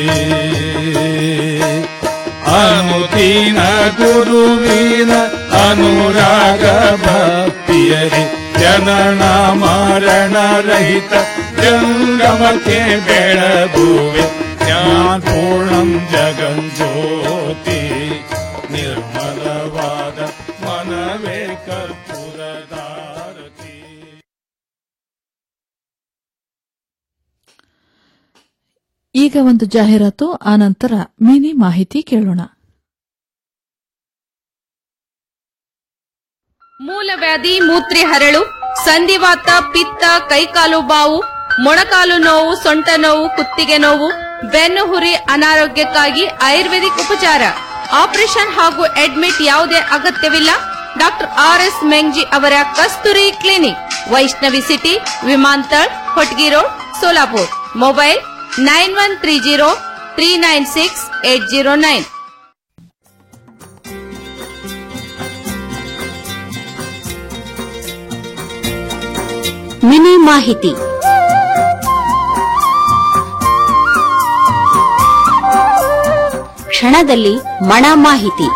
ಅನುದೀನ ಗುರುವಿನ ಅನುರಾಗ ಭಕ್ತಿಯರಿ ಜನನ ಮರಣ ರಹಿತ ಜಂಗಮಕ್ಕೆ ಬೆಳಗುವೆ ಜ್ಞಾನ ಪೂರ್ಣಂ ಜಗಂಜ್ಯೋತಿ ನಿರ್ಮಲವಾದ ಮನವೇ ಕರ್ಪೂರದಾರತಿ ಈಗ ಒಂದು ಜಾಹೀರಾತು ಆನಂತರ ಮಿನಿ ಮಾಹಿತಿ ಕೇಳೋಣ ಮೂಲವ್ಯಾಧಿ ಮೂತ್ರಿ ಹರಳು ಸಂಧಿವಾತ ಪಿತ್ತ ಕೈಕಾಲು ಬಾವು ಮೊಣಕಾಲು ನೋವು ಸೊಂಟ ನೋವು ಕುತ್ತಿಗೆ ನೋವು ಬೆನ್ನು ಹುರಿ ಅನಾರೋಗ್ಯಕ್ಕಾಗಿ ಆಯುರ್ವೇದಿಕ್ ಉಪಚಾರ ಆಪರೇಷನ್ ಹಾಗೂ ಅಡ್ಮಿಟ್ ಯಾವುದೇ ಅಗತ್ಯವಿಲ್ಲ ಡಾಕ್ಟರ್ ಆರ್ ಎಸ್ ಮೆಂಗ್ಜಿ ಅವರ ಕಸ್ತೂರಿ ಕ್ಲಿನಿಕ್ ವೈಷ್ಣವಿ ಸಿಟಿ ವಿಮಾಂತಳ್ Hotgi road Solapur mobile nine one three zero three nine six eight zero nine mini ಮಾಹಿತಿ ಕ್ಷಣದಲ್ಲಿ ಮಣ ಮಾಹಿತಿ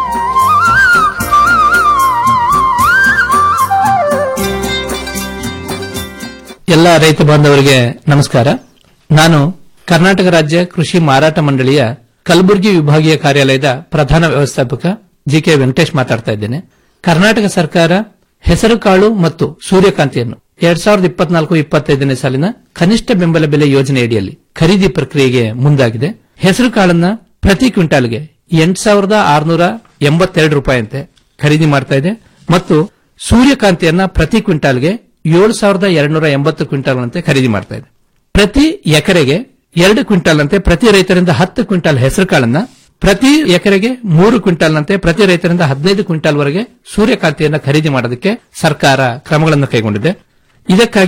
ಎಲ್ಲ ರೈತ ಬಾಂಧವರಿಗೆ ನಮಸ್ಕಾರ ನಾನು ಕರ್ನಾಟಕ ರಾಜ್ಯ ಕೃಷಿ ಮಾರಾಟ ಮಂಡಳಿಯ ಕಲಬುರಗಿ ವಿಭಾಗೀಯ ಕಾರ್ಯಾಲಯದ ಪ್ರಧಾನ ವ್ಯವಸ್ಥಾಪಕ ಜಿಕೆ ವೆಂಕಟೇಶ್ ಮಾತಾಡ್ತಾ ಇದ್ದೇನೆ ಕರ್ನಾಟಕ ಸರ್ಕಾರ ಹೆಸರುಕಾಳು ಮತ್ತು ಸೂರ್ಯಕಾಂತಿಯನ್ನು ಎರಡ್ ಸಾವಿರದ ಇಪ್ಪತ್ನಾಲ್ಕು ಇಪ್ಪತ್ತೈದನೇ ಸಾಲಿನ ಕನಿಷ್ಠ ಬೆಂಬಲ ಬೆಲೆ ಯೋಜನೆಯಡಿಯಲ್ಲಿ ಖರೀದಿ ಪ್ರಕ್ರಿಯೆಗೆ ಮುಂದಾಗಿದೆ ಹೆಸರುಕಾಳನ್ನ ಪ್ರತಿ ಕ್ವಿಂಟಾಲ್ಗೆ ಎಂಟು ಸಾವಿರದ ಆರುನೂರ ಎಂಬತ್ತೆರಡು ರೂಪಾಯಿಯಂತೆ ಖರೀದಿ ಮಾಡ್ತಾ ಇದೆ ಮತ್ತು ಸೂರ್ಯಕಾಂತಿಯನ್ನ ಪ್ರತಿ ಕ್ವಿಂಟಾಲ್ಗೆ ಏಳು ಸಾವಿರದ ಎರಡ್ನೂರ ಎಂಬತ್ತು ಕ್ವಿಂಟಾಲ್ ಅಂತೆ ಖರೀದಿ ಮಾಡ್ತಾ ಇದೆ ಪ್ರತಿ ಎಕರೆಗೆ ಎರಡು ಕ್ವಿಂಟಾಲ್ ಅಂತೆ ಪ್ರತಿ ರೈತರಿಂದ ಹತ್ತು ಕ್ವಿಂಟಾಲ್ ಹೆಸರುಕಾಳನ್ನ ಪ್ರತಿ ಎಕರೆಗೆ ಮೂರು ಕ್ವಿಂಟಾಲ್ನಂತೆ ಪ್ರತಿ ರೈತರಿಂದ ಹದಿನೈದು ಕ್ವಿಂಟಾಲ್ ವರೆಗೆ ಸೂರ್ಯಕಾಂತಿಯನ್ನ ಖರೀದಿ ಮಾಡೋದಕ್ಕೆ ಸರ್ಕಾರ ಕ್ರಮಗಳನ್ನು ಕೈಗೊಂಡಿದೆ ಇದಕ್ಕಾಗಿ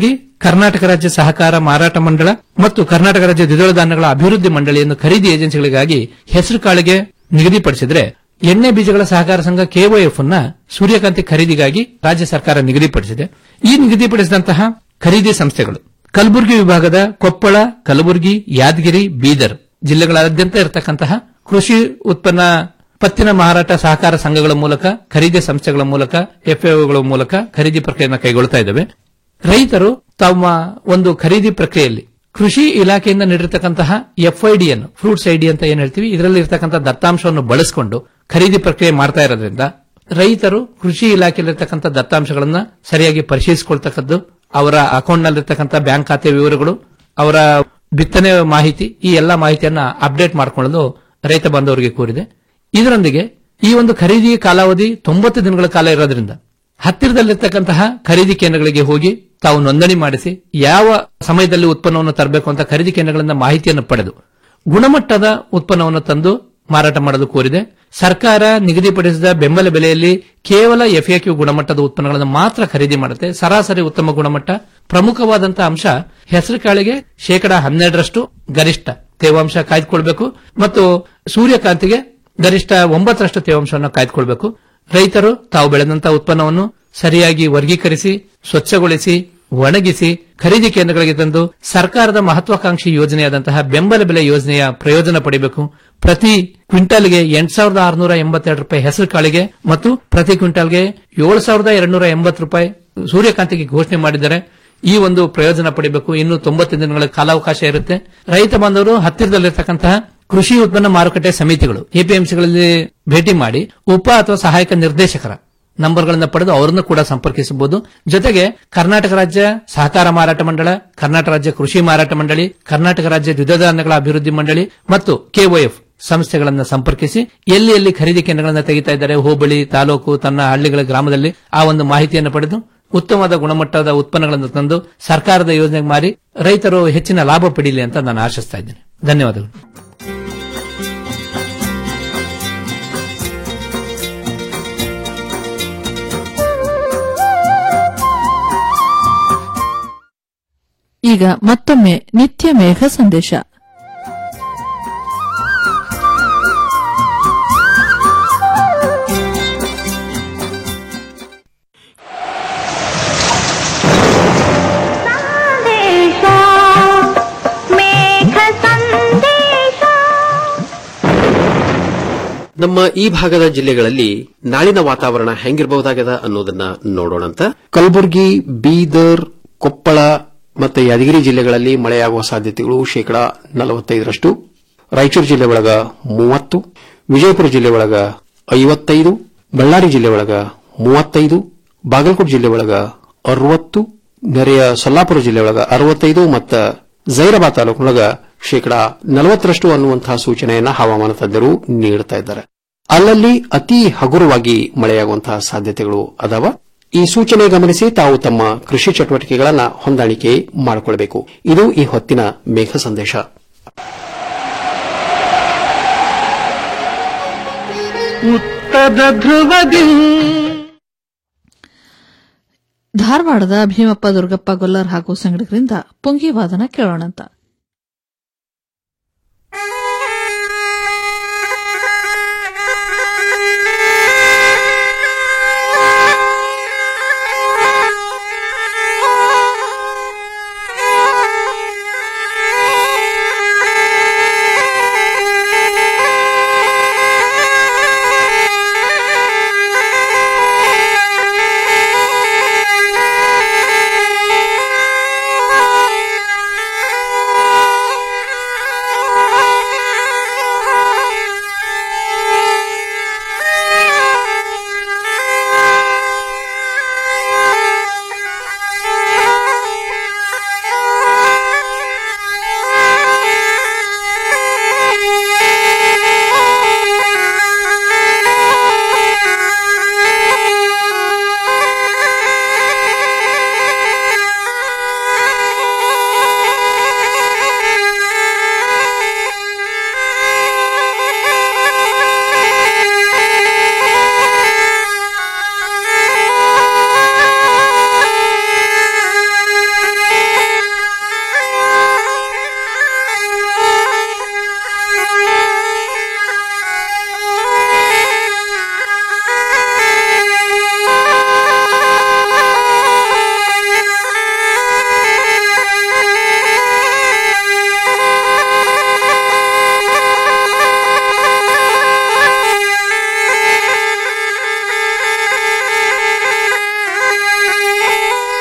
ಕರ್ನಾಟಕ ರಾಜ್ಯ ಸಹಕಾರ ಮಾರಾಟ ಮಂಡಳ ಮತ್ತು ಕರ್ನಾಟಕ ರಾಜ್ಯ ದ್ವಿದಳ ಧಾನ್ಯಗಳ ಅಭಿವೃದ್ಧಿ ಮಂಡಳಿಯನ್ನು ಖರೀದಿ ಏಜೆನ್ಸಿಗಳಿಗಾಗಿ ಹೆಸರು ಕಾಳಿಗೆ ನಿಗದಿಪಡಿಸಿದ್ರೆ ಎಣ್ಣೆ ಬೀಜಗಳ ಸಹಕಾರ ಸಂಘ ಕೆಒಎಫ್ ಅನ್ನ ಸೂರ್ಯಕಾಂತಿ ಖರೀದಿಗಾಗಿ ರಾಜ್ಯ ಸರ್ಕಾರ ನಿಗದಿಪಡಿಸಿದೆ ಈ ನಿಗದಿಪಡಿಸಿದಂತಹ ಖರೀದಿ ಸಂಸ್ಥೆಗಳು ಕಲಬುರಗಿ ವಿಭಾಗದ ಕೊಪ್ಪಳ ಕಲಬುರಗಿ ಯಾದಗಿರಿ ಬೀದರ್ ಜಿಲ್ಲೆಗಳಾದ್ಯಂತ ಇರತಕ್ಕಂತಹ ಕೃಷಿ ಉತ್ಪನ್ನ ಪತ್ತಿನ ಮಾರಾಟ ಸಹಕಾರ ಸಂಘಗಳ ಮೂಲಕ ಖರೀದಿ ಸಂಸ್ಥೆಗಳ ಮೂಲಕ ಎಫ್ಎಒಗಳ ಮೂಲಕ ಖರೀದಿ ಪ್ರಕ್ರಿಯೆಯನ್ನು ಕೈಗೊಳ್ತಾ ಇದ್ದಾವೆ ರೈತರು ತಮ್ಮ ಒಂದು ಖರೀದಿ ಪ್ರಕ್ರಿಯೆಯಲ್ಲಿ ಕೃಷಿ ಇಲಾಖೆಯಿಂದ ನೀಡಿರತಕ್ಕಂತಹ ಎಫ್ಐಡಿ ಅನ್ನು ಫ್ರೂಟ್ಸ್ ಐಡಿ ಅಂತ ಏನ್ ಹೇಳ್ತೀವಿ ಇದರಲ್ಲಿ ಇರತಕ್ಕಂತಹ ದತ್ತಾಂಶವನ್ನು ಬಳಸಿಕೊಂಡು ಖರೀದಿ ಪ್ರಕ್ರಿಯೆ ಮಾಡ್ತಾ ಇರೋದ್ರಿಂದ ರೈತರು ಕೃಷಿ ಇಲಾಖೆಯಲ್ಲಿರ್ತಕ್ಕಂಥ ದತ್ತಾಂಶಗಳನ್ನ ಸರಿಯಾಗಿ ಪರಿಶೀಲಿಸಿಕೊಳ್ತಕ್ಕದ್ದು ಅವರ ಅಕೌಂಟ್ನಲ್ಲಿರ್ತಕ್ಕಂಥ ಬ್ಯಾಂಕ್ ಖಾತೆ ವಿವರಗಳು ಅವರ ಬಿತ್ತನೆ ಮಾಹಿತಿ ಈ ಎಲ್ಲಾ ಮಾಹಿತಿಯನ್ನ ಅಪ್ಡೇಟ್ ಮಾಡಿಕೊಳ್ಳಲು ರೈತ ಬಾಂಧವರಿಗೆ ಕೋರಿದೆ ಇದರೊಂದಿಗೆ ಈ ಒಂದು ಖರೀದಿ ಕಾಲಾವಧಿ ತೊಂಬತ್ತು ದಿನಗಳ ಕಾಲ ಇರೋದ್ರಿಂದ ಹತ್ತಿರದಲ್ಲಿರ್ತಕ್ಕಂತಹ ಖರೀದಿ ಕೇಂದ್ರಗಳಿಗೆ ಹೋಗಿ ತಾವು ನೋಂದಣಿ ಮಾಡಿಸಿ ಯಾವ ಸಮಯದಲ್ಲಿ ಉತ್ಪನ್ನವನ್ನು ತರಬೇಕು ಅಂತ ಖರೀದಿ ಕೇಂದ್ರಗಳಿಂದ ಮಾಹಿತಿಯನ್ನು ಪಡೆದು ಗುಣಮಟ್ಟದ ಉತ್ಪನ್ನವನ್ನು ತಂದು ಮಾರಾಟ ಮಾಡಲು ಕೋರಿದೆ ಸರ್ಕಾರ ನಿಗದಿಪಡಿಸಿದ ಬೆಂಬಲ ಬೆಲೆಯಲ್ಲಿ ಕೇವಲ ಎಫ್ಎಕ್ಯೂ ಗುಣಮಟ್ಟದ ಉತ್ಪನ್ನಗಳನ್ನು ಮಾತ್ರ ಖರೀದಿ ಮಾಡುತ್ತೆ ಸರಾಸರಿ ಉತ್ತಮ ಗುಣಮಟ್ಟ ಪ್ರಮುಖವಾದಂತಹ ಅಂಶ ಹೆಸರು ಕಾಳಿಗೆ ಶೇಕಡಾ ಹನ್ನೆರಡರಷ್ಟು ಗರಿಷ್ಠ ತೇವಾಂಶ ಕಾಯ್ದುಕೊಳ್ಬೇಕು ಮತ್ತು ಸೂರ್ಯಕಾಂತಿಗೆ ಗರಿಷ್ಠ ಒಂಬತ್ತರಷ್ಟು ತೇವಾಂಶವನ್ನು ಕಾಯ್ದುಕೊಳ್ಬೇಕು ರೈತರು ತಾವು ಬೆಳೆದಂತಹ ಉತ್ಪನ್ನವನ್ನು ಸರಿಯಾಗಿ ವರ್ಗೀಕರಿಸಿ ಸ್ವಚ್ಛಗೊಳಿಸಿ ಒಣಗಿಸಿ ಖರೀದಿ ಕೇಂದ್ರಗಳಿಗೆ ತಂದು ಸರ್ಕಾರದ ಮಹತ್ವಾಕಾಂಕ್ಷಿ ಯೋಜನೆಯಾದಂತಹ ಬೆಂಬಲ ಬೆಲೆ ಯೋಜನೆಯ ಪ್ರಯೋಜನ ಪಡೆಯಬೇಕು ಪ್ರತಿ ಕ್ವಿಂಟಾಲ್ಗೆ ಎಂಟ್ ಸಾವಿರದ ಆರುನೂರ ಎಂಬತ್ತೆರಡು ರೂಪಾಯಿ ಹೆಸರು ಕಾಳಿಗೆ ಮತ್ತು ಪ್ರತಿ ಕ್ವಿಂಟಾಲ್ಗೆ ಏಳು ಸಾವಿರದ ಎರಡ್ನೂರ ಎಂಬತ್ತು ರೂಪಾಯಿ ಸೂರ್ಯಕಾಂತಿಗೆ ಘೋಷಣೆ ಮಾಡಿದ್ದಾರೆ ಈ ಒಂದು ಪ್ರಯೋಜನ ಪಡೆಯಬೇಕು ಇನ್ನು ತೊಂಬತ್ತು ದಿನಗಳ ಕಾಲಾವಕಾಶ ಇರುತ್ತೆ ರೈತ ಬಾಂಧವರು ಹತ್ತಿರದಲ್ಲಿರ್ತಕ್ಕಂತಹ ಕೃಷಿ ಉತ್ಪನ್ನ ಮಾರುಕಟ್ಟೆ ಸಮಿತಿಗಳು ಎಪಿಎಂಸಿಗಳಲ್ಲಿ ಭೇಟಿ ಮಾಡಿ ಉಪ ಅಥವಾ ಸಹಾಯಕ ನಿರ್ದೇಶಕರ ನಂಬರ್ಗಳನ್ನು ಪಡೆದು ಅವರನ್ನು ಕೂಡ ಸಂಪರ್ಕಿಸಬಹುದು ಜೊತೆಗೆ ಕರ್ನಾಟಕ ರಾಜ್ಯ ಸಹಕಾರ ಮಾರಾಟ ಮಂಡಳ ಕರ್ನಾಟಕ ರಾಜ್ಯ ಕೃಷಿ ಮಾರಾಟ ಮಂಡಳಿ ಕರ್ನಾಟಕ ರಾಜ್ಯ ದ್ವಿದಳ ಧಾನ್ಯಗಳ ಅಭಿವೃದ್ಧಿ ಮಂಡಳಿ ಮತ್ತು ಕೆಒಎಫ್ ಸಂಸ್ಥೆಗಳನ್ನು ಸಂಪರ್ಕಿಸಿ ಎಲ್ಲಿ ಎಲ್ಲಿ ಖರೀದಿ ಕೇಂದ್ರಗಳನ್ನು ತೆಗಿತಾ ಇದ್ದಾರೆ ಹೋಬಳಿ ತಾಲೂಕು ತನ್ನ ಹಳ್ಳಿಗಳ ಗ್ರಾಮದಲ್ಲಿ ಆ ಒಂದು ಮಾಹಿತಿಯನ್ನು ಪಡೆದು ಉತ್ತಮವಾದ ಗುಣಮಟ್ಟದ ಉತ್ಪನ್ನಗಳನ್ನು ತಂದು ಸರ್ಕಾರದ ಯೋಜನೆಗೆ ಮಾರಿ ರೈತರು ಹೆಚ್ಚಿನ ಲಾಭ ಪಡೀಲಿ ಅಂತ ನಾನು ಆಶಿಸ್ತಾ ಇದ್ದೇನೆ ಧನ್ಯವಾದಗಳು ಈಗ ಮತ್ತೊಮ್ಮೆ ನಿತ್ಯ ಮೇಘ ಸಂದೇಶ ನಮ್ಮ ಈ ಭಾಗದ ಜಿಲ್ಲೆಗಳಲ್ಲಿ ನಾಳಿನ ವಾತಾವರಣ ಹೆಂಗಿರಬಹುದಾಗದ ಅನ್ನೋದನ್ನ ನೋಡೋಣಂತ ಕಲಬುರಗಿ ಬೀದರ್ ಕೊಪ್ಪಳ ಮತ್ತು ಯಾದಗಿರಿ ಜಿಲ್ಲೆಗಳಲ್ಲಿ ಮಳೆಯಾಗುವ ಸಾಧ್ಯತೆಗಳು ಶೇಕಡಾ ನಲವತ್ತೈದರಷ್ಟು ರಾಯಚೂರು ಜಿಲ್ಲೆ ಒಳಗ ಮೂವತ್ತು ವಿಜಯಪುರ ಜಿಲ್ಲೆ ಒಳಗ ಐವತ್ತೈದು ಬಳ್ಳಾರಿ ಜಿಲ್ಲೆ ಒಳಗ ಮೂವತ್ತೈದು ಬಾಗಲಕೋಟೆ ಜಿಲ್ಲೆ ಒಳಗ ಅರವತ್ತು ನೆರೆಯ ಸೊಲ್ಲಾಪುರ ಜಿಲ್ಲೆ ಒಳಗ ಅರವತ್ತೈದು ಮತ್ತು ಜೈರಾಬಾದ್ ತಾಲೂಕಿನೊಳಗ ಶೇಕಡಾ ನಲವತ್ತರಷ್ಟು ಅನ್ನುವಂತಹ ಸೂಚನೆಯನ್ನ ಹವಾಮಾನ ತಜ್ಞರು ನೀಡುತ್ತಾ ಇದ್ದಾರೆ ಅಲ್ಲಲ್ಲಿ ಅತಿ ಹಗುರವಾಗಿ ಮಳೆಯಾಗುವಂತಹ ಸಾಧ್ಯತೆಗಳು ಅದಾವ ಈ ಸೂಚನೆ ಗಮನಿಸಿ ತಾವು ತಮ್ಮ ಕೃಷಿ ಚಟುವಟಿಕೆಗಳನ್ನ ಹೊಂದಾಣಿಕೆ ಮಾಡಿಕೊಳ್ಳಬೇಕು ಇದು ಈ ಹೊತ್ತಿನ ಮೇಘ ಸಂದೇಶ ಉತ್ತರ ಧ್ರುವದಿ ಧಾರವಾಡದ ಭೀಮಪ್ಪ ದುರ್ಗಪ್ಪ ಗೊಲ್ಲರ್ ಹಾಗೂ ಸಂಗಡಿಗರಿಂದ ಪುಂಗಿ ವಾದನ ಕೇಳೋಣಂತ